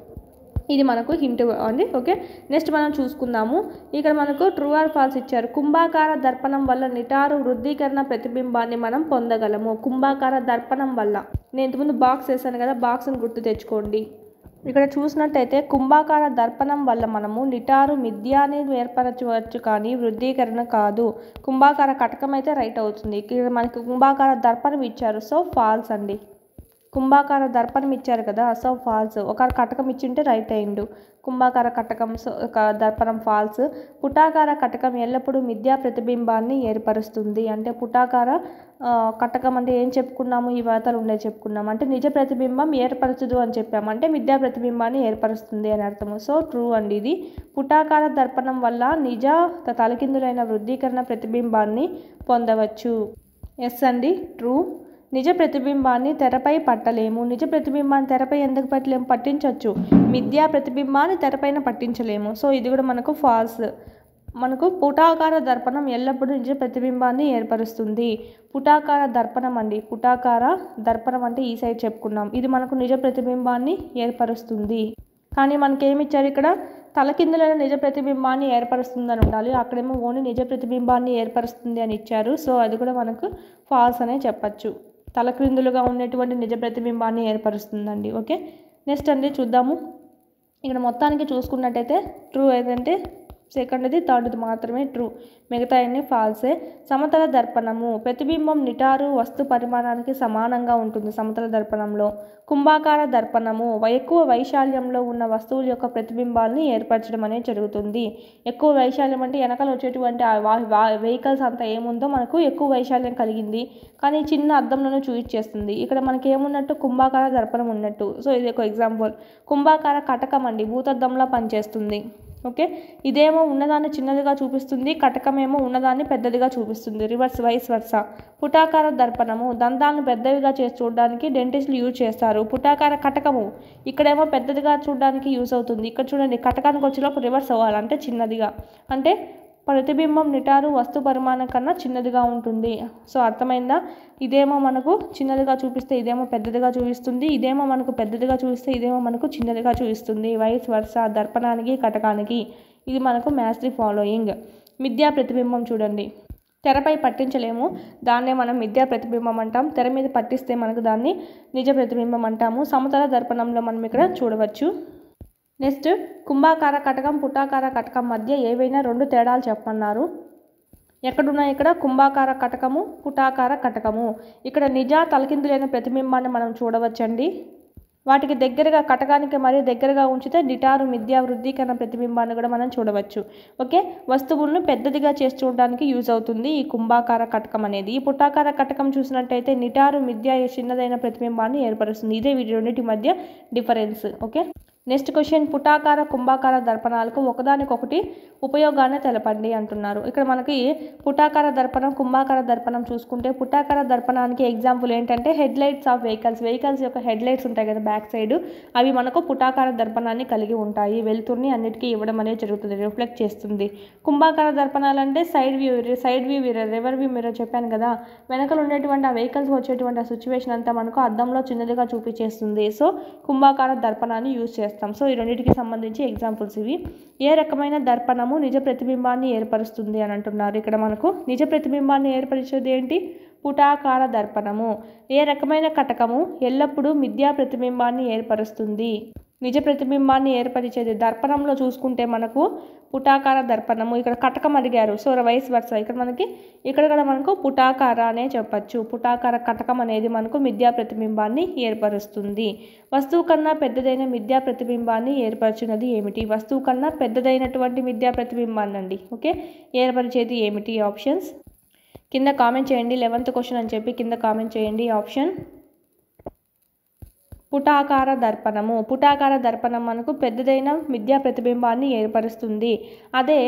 ఇది మనకు హింట్ అండి ఓకే నెక్స్ట్ మనం చూసుకుందాము ఇక్కడ మనకు ట్రూ ఆర్ ఫాల్స్ ఇచ్చారు కుంభాకార దర్పణం వల్ల నిటారు వృద్ధీకరణ ప్రతిబింబాన్ని మనం పొందగలము కుంభాకార దర్పణం వల్ల నేను ఇంతకుముందు బాక్స్ వేసాను కదా బాక్స్ని గుర్తు తెచ్చుకోండి ఇక్కడ చూసినట్టయితే కుంభాకార దర్పణం వల్ల మనము నిటారు మిథ్యాన్ని ఏర్పరచవచ్చు కానీ వృద్ధీకరణ కాదు కుంభాకార కటకం అయితే రైట్ అవుతుంది ఇక్కడ మనకి కుంభాకార దర్పణం ఇచ్చారు సో ఫాల్స్ అండి కుంభాకార దర్పణం ఇచ్చారు కదా సో ఫాల్స్ ఒక కటకం ఇచ్చింటే రైట్ అయిండు కుంభాకార కటకం సో ఒక దర్పణం ఫాల్స్ పుటాకార కటకం ఎల్లప్పుడూ మిథ్యా ప్రతిబింబాన్ని ఏర్పరుస్తుంది అంటే పుటాకార ఆ, కటకం అంటే ఏం చెప్పుకున్నాము ఈ వార్తలు ఉండే చెప్పుకున్నాము అంటే నిజ ప్రతిబింబం ఏర్పరచదు అని చెప్పాము అంటే మిథ్యా ప్రతిబింబాన్ని ఏర్పరుస్తుంది అని అర్థము సో ట్రూ అండి ఇది పుటాకార దర్పణం వల్ల నిజ త- తలకిందులైన వృద్ధీకరణ ప్రతిబింబాన్ని పొందవచ్చు ఎస్ అండి ట్రూ నిజ ప్రతిబింబాన్ని తెరపై పట్టలేము నిజ ప్రతిబింబాన్ని తెరపై ఎందుకు పట్టలేము పట్టించవచ్చు మిథ్యా ప్రతిబింబాన్ని తెరపైన పట్టించలేము సో ఇది కూడా మనకు ఫాల్స్ మనకు పుటాకార దర్పణం ఎల్లప్పుడూ నిజ ప్రతిబింబాన్ని ఏర్పరుస్తుంది పుటాకార దర్పణం అండి పుటాకార దర్పణం అంటే ఈ సైడ్ చెప్పుకున్నాం ఇది మనకు నిజ ప్రతిబింబాన్ని ఏర్పరుస్తుంది కానీ మనకేమి ఇచ్చారు ఇక్కడ తలకిందులైన నిజ ప్రతిబింబాన్ని ఏర్పరుస్తుందని ఉండాలి అక్కడేమో ఓన్లీ నిజ ప్రతిబింబాన్ని ఏర్పరుస్తుంది అని ఇచ్చారు సో అది కూడా మనకు ఫాల్స్ అనే చెప్పచ్చు తలక్రిందులుగా ఉన్నటువంటి నిజ ప్రతిబింబాన్ని ఏర్పరుస్తుందండి ఓకే నెక్స్ట్ అండి చూద్దాము ఇక్కడ మొత్తానికి చూసుకున్నట్టయితే ట్రూ ఏదంటే సెకండ్ది థర్డ్ది మాత్రమే ట్రూ మిగతా అన్ని ఫాల్సే సమతల దర్పణము ప్రతిబింబం నిటారు వస్తు పరిమాణానికి సమానంగా ఉంటుంది సమతల దర్పణంలో కుంభాకార దర్పణము వ- ఎక్కువ వైశాల్యంలో ఉన్న వస్తువుల యొక్క ప్రతిబింబాల్ని ఏర్పరచడం అనేది జరుగుతుంది ఎక్కువ వైశాల్యం అంటే వెనకాల వచ్చేటువంటి ఆ వా వెహికల్స్ అంతా ఏముందో మనకు ఎక్కువ వైశాల్యం కలిగింది కానీ చిన్న అద్దంలోనే చూపించేస్తుంది ఇక్కడ మనకి ఏమున్నట్టు కుంభాకార దర్పణం ఉన్నట్టు సో ఇది ఒక ఎగ్జాంపుల్ కుంభాకార కటకం అండి భూతద్దంలా పనిచేస్తుంది ఓకే ఇదేమో ఉన్నదాన్ని చిన్నదిగా చూపిస్తుంది కటకమేమో ఉన్నదాన్ని పెద్దదిగా చూపిస్తుంది రివర్స్ వైస్ వర్స పుటాకార దర్పణము దంతాలను పెద్దవిగా చేసి చూడడానికి డెంటిస్టులు యూజ్ చేస్తారు పుటాకార కటకము ఇక్కడేమో పెద్దదిగా చూడడానికి యూజ్ అవుతుంది ఇక్కడ చూడండి కటకానికి వచ్చేలోపు రివర్స్ అవ్వాలి అంటే చిన్నదిగా అంటే ప్రతిబింబం నిటారు వస్తు పరిమాణం కన్నా చిన్నదిగా ఉంటుంది సో అర్థమైందా ఇదేమో మనకు చిన్నదిగా చూపిస్తే ఇదేమో పెద్దదిగా చూపిస్తుంది ఇదేమో మనకు పెద్దదిగా చూపిస్తే ఇదేమో మనకు చిన్నదిగా చూపిస్తుంది వైస్ వర్ష దర్పణానికి కటకానికి ఇది మనకు మ్యాథ్స్ ది ఫాలోయింగ్ మిథ్యా ప్రతిబింబం చూడండి తెరపై పట్టించలేము దాన్నే మనం మిథ్యా ప్రతిబింబం అంటాం తెర మీద పట్టిస్తే మనకు దాన్ని నిజ ప్రతిబింబం అంటాము సమతల దర్పణంలో మనం ఇక్కడ చూడవచ్చు నెక్స్ట్ కుంభాకార కటకం పుటాకార కటకం మధ్య ఏవైనా రెండు తేడాలు చెప్పమన్నారు ఎక్కడున్నాయి ఇక్కడ కుంభాకార కటకము పుటాకార కటకము ఇక్కడ నిజ తలకిందులైన ప్రతిబింబాన్ని మనం చూడవచ్చండి వాటికి దగ్గరగా కటకానికి మరీ దగ్గరగా ఉంచితే నిటారు మిథ్యా వృద్ధీకరణ ప్రతిబింబాన్ని కూడా మనం చూడవచ్చు ఓకే వస్తువులను పెద్దదిగా చేసి చూడడానికి యూజ్ అవుతుంది ఈ కుంభాకార కటకం అనేది ఈ పుటాకార కటకం చూసినట్టయితే నిటారు మిథ్యా చిన్నదైన ప్రతిబింబాన్ని ఏర్పరుస్తుంది ఇదే వీటి రెండింటి మధ్య డిఫరెన్స్ ఓకే నెక్స్ట్ క్వశ్చన్ పుటాకార కుంభాకార దర్పణాలకు ఒకదానికొకటి ఉపయోగాన్ని తెలపండి అంటున్నారు ఇక్కడ మనకి పుటాకార దర్పణం కుంభాకార దర్పణం చూసుకుంటే పుటాకార దర్పణానికి ఎగ్జాంపుల్ ఏంటంటే head lights of vehicles vehicles యొక్క హెడ్ లైట్స్ ఉంటాయి కదా బ్యాక్ సైడ్ అవి మనకు పుటాకార దర్పణాన్ని కలిగి ఉంటాయి వెలుతుర్ని అన్నిటికీ ఇవ్వడం అనేది జరుగుతుంది రిఫ్లెక్ట్ చేస్తుంది కుంభాకార దర్పణాలు అంటే side view side view mirror rear view mirror చెప్పాను కదా వెనకలు ఉండేటువంటి ఆ వెహికల్స్ వచ్చేటువంటి ఆ సిచ్యువేషన్ అంతా మనకు అద్దంలో చిన్నదిగా చూపించేస్తుంది సో కుంభాకార దర్పణాన్ని యూజ్ చేస్తాం సో ఈ రెండింటికి సంబంధించి ఎగ్జాంపుల్స్ ఇవి ఏ రకమైన దర్పణము నిజ ప్రతిబింబాన్ని ఏర్పరుస్తుంది అని అంటున్నారు ఇక్కడ మనకు నిజ ప్రతిబింబాన్ని ఏర్పరిచేది ఏంటి పుటాకార దర్పణము ఏ రకమైన కటకము ఎల్లప్పుడూ మిథ్యా ప్రతిబింబాన్ని ఏర్పరుస్తుంది నిజ ప్రతిబింబాన్ని ఏర్పరిచేది దర్పణంలో చూసుకుంటే మనకు పుటాకార దర్పణము ఇక్కడ కటకం అడిగారు సో వయసు వరుస ఇక్కడ మనకి ఇక్కడ కూడా మనకు పుటాకార అనే చెప్పచ్చు పుటాకార కటకం అనేది మనకు మిథ్యా ప్రతిబింబాన్ని ఏర్పరుస్తుంది వస్తువు కన్నా పెద్దదైన మిథ్యా ప్రతిబింబాన్ని ఏర్పరచున్నది ఏమిటి వస్తువు కన్నా పెద్దదైనటువంటి మిథ్యా ప్రతిబింబాన్ని అండి ఓకే ఏర్పరిచేది ఏమిటి ఆప్షన్స్ కింద కామెంట్ చేయండి లెవెంత్ క్వశ్చన్ అని చెప్పి కింద కామెంట్ చేయండి ఆప్షన్ పుటాకార దర్పణము పుటాకార దర్పణం మనకు పెద్దదైన మిథ్యా ప్రతిబింబాన్ని ఏర్పరుస్తుంది అదే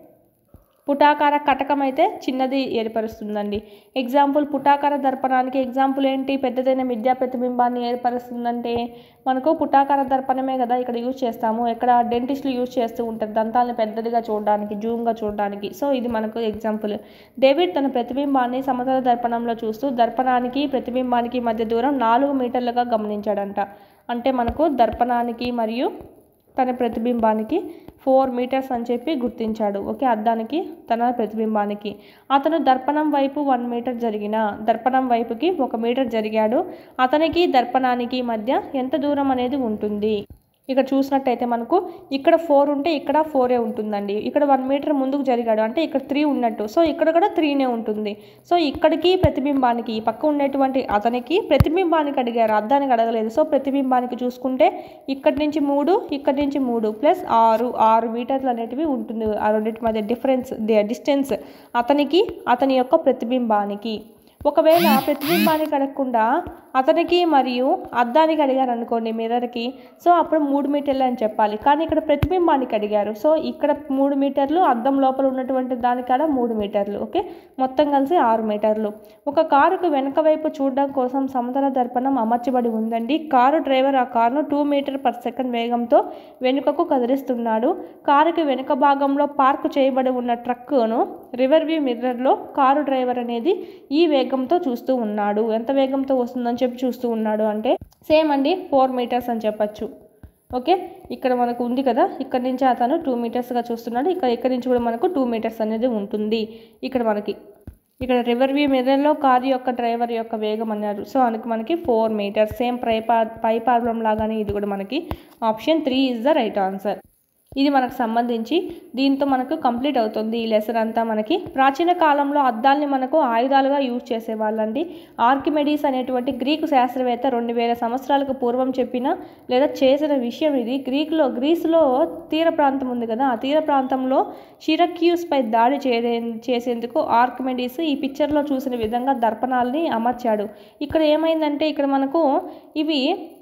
పుటాకార కటకం అయితే చిన్నది ఏర్పరుస్తుందండి ఎగ్జాంపుల్ పుటాకార దర్పణానికి ఎగ్జాంపుల్ ఏంటి పెద్దదైన మిథ్యా ప్రతిబింబాన్ని ఏర్పరుస్తుందంటే మనకు పుటాకార దర్పణమే కదా ఇక్కడ యూజ్ చేస్తాము ఇక్కడ డెంటిస్టులు యూజ్ చేస్తూ ఉంటారు దంతాలను పెద్దదిగా చూడడానికి జూమ్గా చూడడానికి సో ఇది మనకు ఎగ్జాంపుల్ డేవిడ్ తన ప్రతిబింబాన్ని సమతల దర్పణంలో చూస్తూ దర్పణానికి ప్రతిబింబానికి మధ్య దూరం నాలుగు మీటర్లుగా గమనించాడంట అంటే మనకు దర్పణానికి మరియు తన ప్రతిబింబానికి ఫోర్ మీటర్స్ అని చెప్పి గుర్తించాడు ఓకే అద్దానికి తన ప్రతిబింబానికి అతను దర్పణం వైపు వన్ మీటర్ జరిగిన దర్పణం వైపుకి ఒక మీటర్ జరిగాడు అతనికి దర్పణానికి మధ్య ఎంత దూరం అనేది ఉంటుంది ఇక్కడ చూసినట్టయితే మనకు ఇక్కడ ఫోర్ ఉంటే ఇక్కడ ఫోరే ఉంటుందండి ఇక్కడ వన్ మీటర్ ముందుకు జరిగాడు అంటే ఇక్కడ త్రీ ఉన్నట్టు సో ఇక్కడ కూడా త్రీనే ఉంటుంది సో ఇక్కడికి ప్రతిబింబానికి ఈ పక్క ఉండేటువంటి అతనికి ప్రతిబింబానికి అడిగారు అద్దానికి అడగలేదు సో ప్రతిబింబానికి చూసుకుంటే ఇక్కడి నుంచి మూడు ఇక్కడి నుంచి మూడు ప్లస్ ఆరు ఆరు మీటర్లు అనేటివి ఉంటుంది ఆ రెండింటి మధ్య డిఫరెన్స్ డిస్టెన్స్ అతనికి అతని యొక్క ప్రతిబింబానికి ఒకవేళ ప్రతిబింబానికి అడగకుండా అతనికి మరియు అద్దానికి అడిగారు అనుకోండి మిర్రర్కి సో అప్పుడు మూడు మీటర్లు అని చెప్పాలి కానీ ఇక్కడ ప్రతిబింబానికి అడిగారు సో ఇక్కడ మూడు మీటర్లు అద్దం లోపల ఉన్నటువంటి దానికాడ మూడు మీటర్లు ఓకే మొత్తం కలిసి ఆరు మీటర్లు ఒక కారుకు వెనక వైపు చూడడం కోసం సమతల దర్పణం అమర్చబడి ఉందండి కారు డ్రైవర్ ఆ కారును టూ మీటర్ పర్ సెకండ్ వేగంతో వెనుకకు కదిలిస్తున్నాడు కారుకి వెనుక భాగంలో పార్క్ చేయబడి ఉన్న ట్రక్కును రివర్ వ్యూ మిర్రర్లో కారు డ్రైవర్ అనేది ఈ వేగంతో చూస్తూ ఉన్నాడు ఎంత వేగంతో వస్తుందని చెప్పి చూస్తూ ఉన్నాడు అంటే సేమ్ అండి ఫోర్ మీటర్స్ అని చెప్పచ్చు ఓకే ఇక్కడ మనకు ఉంది కదా ఇక్కడ నుంచి అతను టూ మీటర్స్గా చూస్తున్నాడు ఇక్కడ ఇక్కడ నుంచి కూడా మనకు టూ మీటర్స్ అనేది ఉంటుంది ఇక్కడ మనకి ఇక్కడ రివర్ వ్యూ మిర్రర్లో కారు యొక్క డ్రైవర్ యొక్క వేగం అన్నారు సో అందుకు మనకి ఫోర్ మీటర్స్ సేమ్ పై పై ప్రాబ్లం లాగానే ఇది కూడా మనకి option three is the right answer ఇది మనకు సంబంధించి దీంతో మనకు కంప్లీట్ అవుతుంది ఈ లెసన్ అంతా మనకి ప్రాచీన కాలంలో అద్దాల్ని మనకు ఆయుధాలుగా యూజ్ చేసేవాళ్ళండి ఆర్కిమెడీస్ అనేటువంటి గ్రీకు శాస్త్రవేత్త రెండు వేల సంవత్సరాలకు పూర్వం చెప్పిన లేదా చేసిన విషయం ఇది గ్రీకులో గ్రీసులో తీర ప్రాంతం ఉంది కదా ఆ తీర ప్రాంతంలో షిరక్యూస్పై దాడి చేయే చేసేందుకు ఆర్కిమెడీస్ ఈ పిక్చర్లో చూసిన విధంగా దర్పణాలని అమర్చాడు ఇక్కడ ఏమైందంటే ఇక్కడ మనకు ఇవి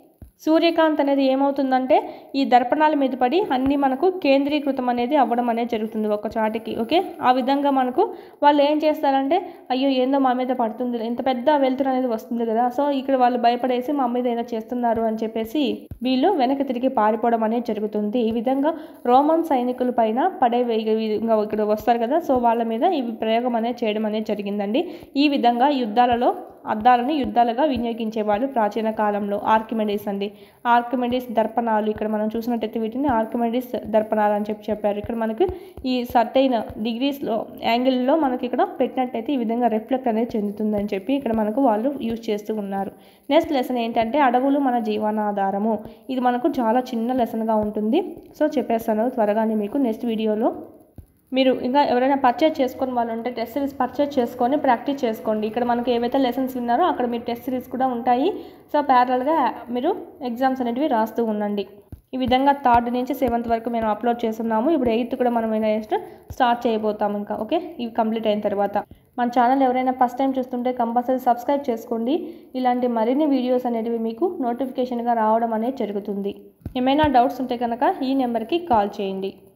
సూర్యకాంత్ అనేది ఏమవుతుందంటే ఈ దర్పణాల మీద పడి అన్నీ మనకు కేంద్రీకృతం అనేది అవ్వడం అనేది జరుగుతుంది ఒక చాటికి ఓకే ఆ విధంగా మనకు వాళ్ళు ఏం చేస్తారంటే అయ్యో ఏందో మా మీద పడుతుంది ఇంత పెద్ద వెలుతురు అనేది వస్తుంది కదా సో ఇక్కడ వాళ్ళు భయపడేసి మా మీద ఏదో చేస్తున్నారు అని చెప్పేసి వీళ్ళు వెనక్కి తిరిగి పారిపోవడం అనేది జరుగుతుంది ఈ విధంగా రోమన్ సైనికుల పైన పడే విధంగా ఇక్కడ వస్తారు కదా సో వాళ్ళ మీద ఈ ప్రయోగం అనేది చేయడం అనేది జరిగిందండి ఈ విధంగా యుద్ధాలలో అద్దాలను యుద్ధాలుగా వినియోగించేవాళ్ళు ప్రాచీన కాలంలో ఆర్కిమెడీస్ అండి ఆర్కిమెడీస్ దర్పణాలు ఇక్కడ మనం చూసినట్టయితే వీటిని ఆర్కిమెడీస్ దర్పణాలు అని చెప్పి చెప్పారు ఇక్కడ మనకి ఈ సర్టైన్ డిగ్రీస్లో యాంగిల్లో మనకి ఇక్కడ పెట్టినట్టయితే ఈ విధంగా రిఫ్లెక్ట్ అనేది చెందుతుందని చెప్పి ఇక్కడ మనకు వాళ్ళు యూజ్ చేస్తూ ఉన్నారు నెక్స్ట్ లెసన్ ఏంటంటే అడవులు మన జీవనాధారము ఇది మనకు చాలా చిన్న లెసన్గా ఉంటుంది సో చెప్పేస్తాను త్వరగానే మీకు నెక్స్ట్ వీడియోలో మీరు ఇంకా ఎవరైనా పర్చేజ్ చేసుకొని వాళ్ళు ఉంటే టెస్ట్ సిరీస్ పర్చేజ్ చేసుకొని ప్రాక్టీస్ చేసుకోండి ఇక్కడ మనకి ఏవైతే లెసన్స్ విన్నారో అక్కడ మీరు టెస్ట్ సిరీస్ కూడా ఉంటాయి సో ప్యారల్గా మీరు ఎగ్జామ్స్ అనేటివి రాస్తూ ఉండండి ఈ విధంగా థర్డ్ నుంచి సెవెంత్ వరకు మేము అప్లోడ్ చేస్తున్నాము ఇప్పుడు ఎయిత్ కూడా మనం నెక్స్ట్ స్టార్ట్ చేయబోతాము ఇంకా ఓకే ఇవి కంప్లీట్ అయిన తర్వాత మన ఛానల్ ఎవరైనా ఫస్ట్ టైం చూస్తుంటే కంపల్సరీ సబ్స్క్రైబ్ చేసుకోండి ఇలాంటి మరిన్ని వీడియోస్ అనేటివి మీకు నోటిఫికేషన్గా రావడం అనేది జరుగుతుంది ఏమైనా డౌట్స్ ఉంటే కనుక ఈ నెంబర్కి కాల్ చేయండి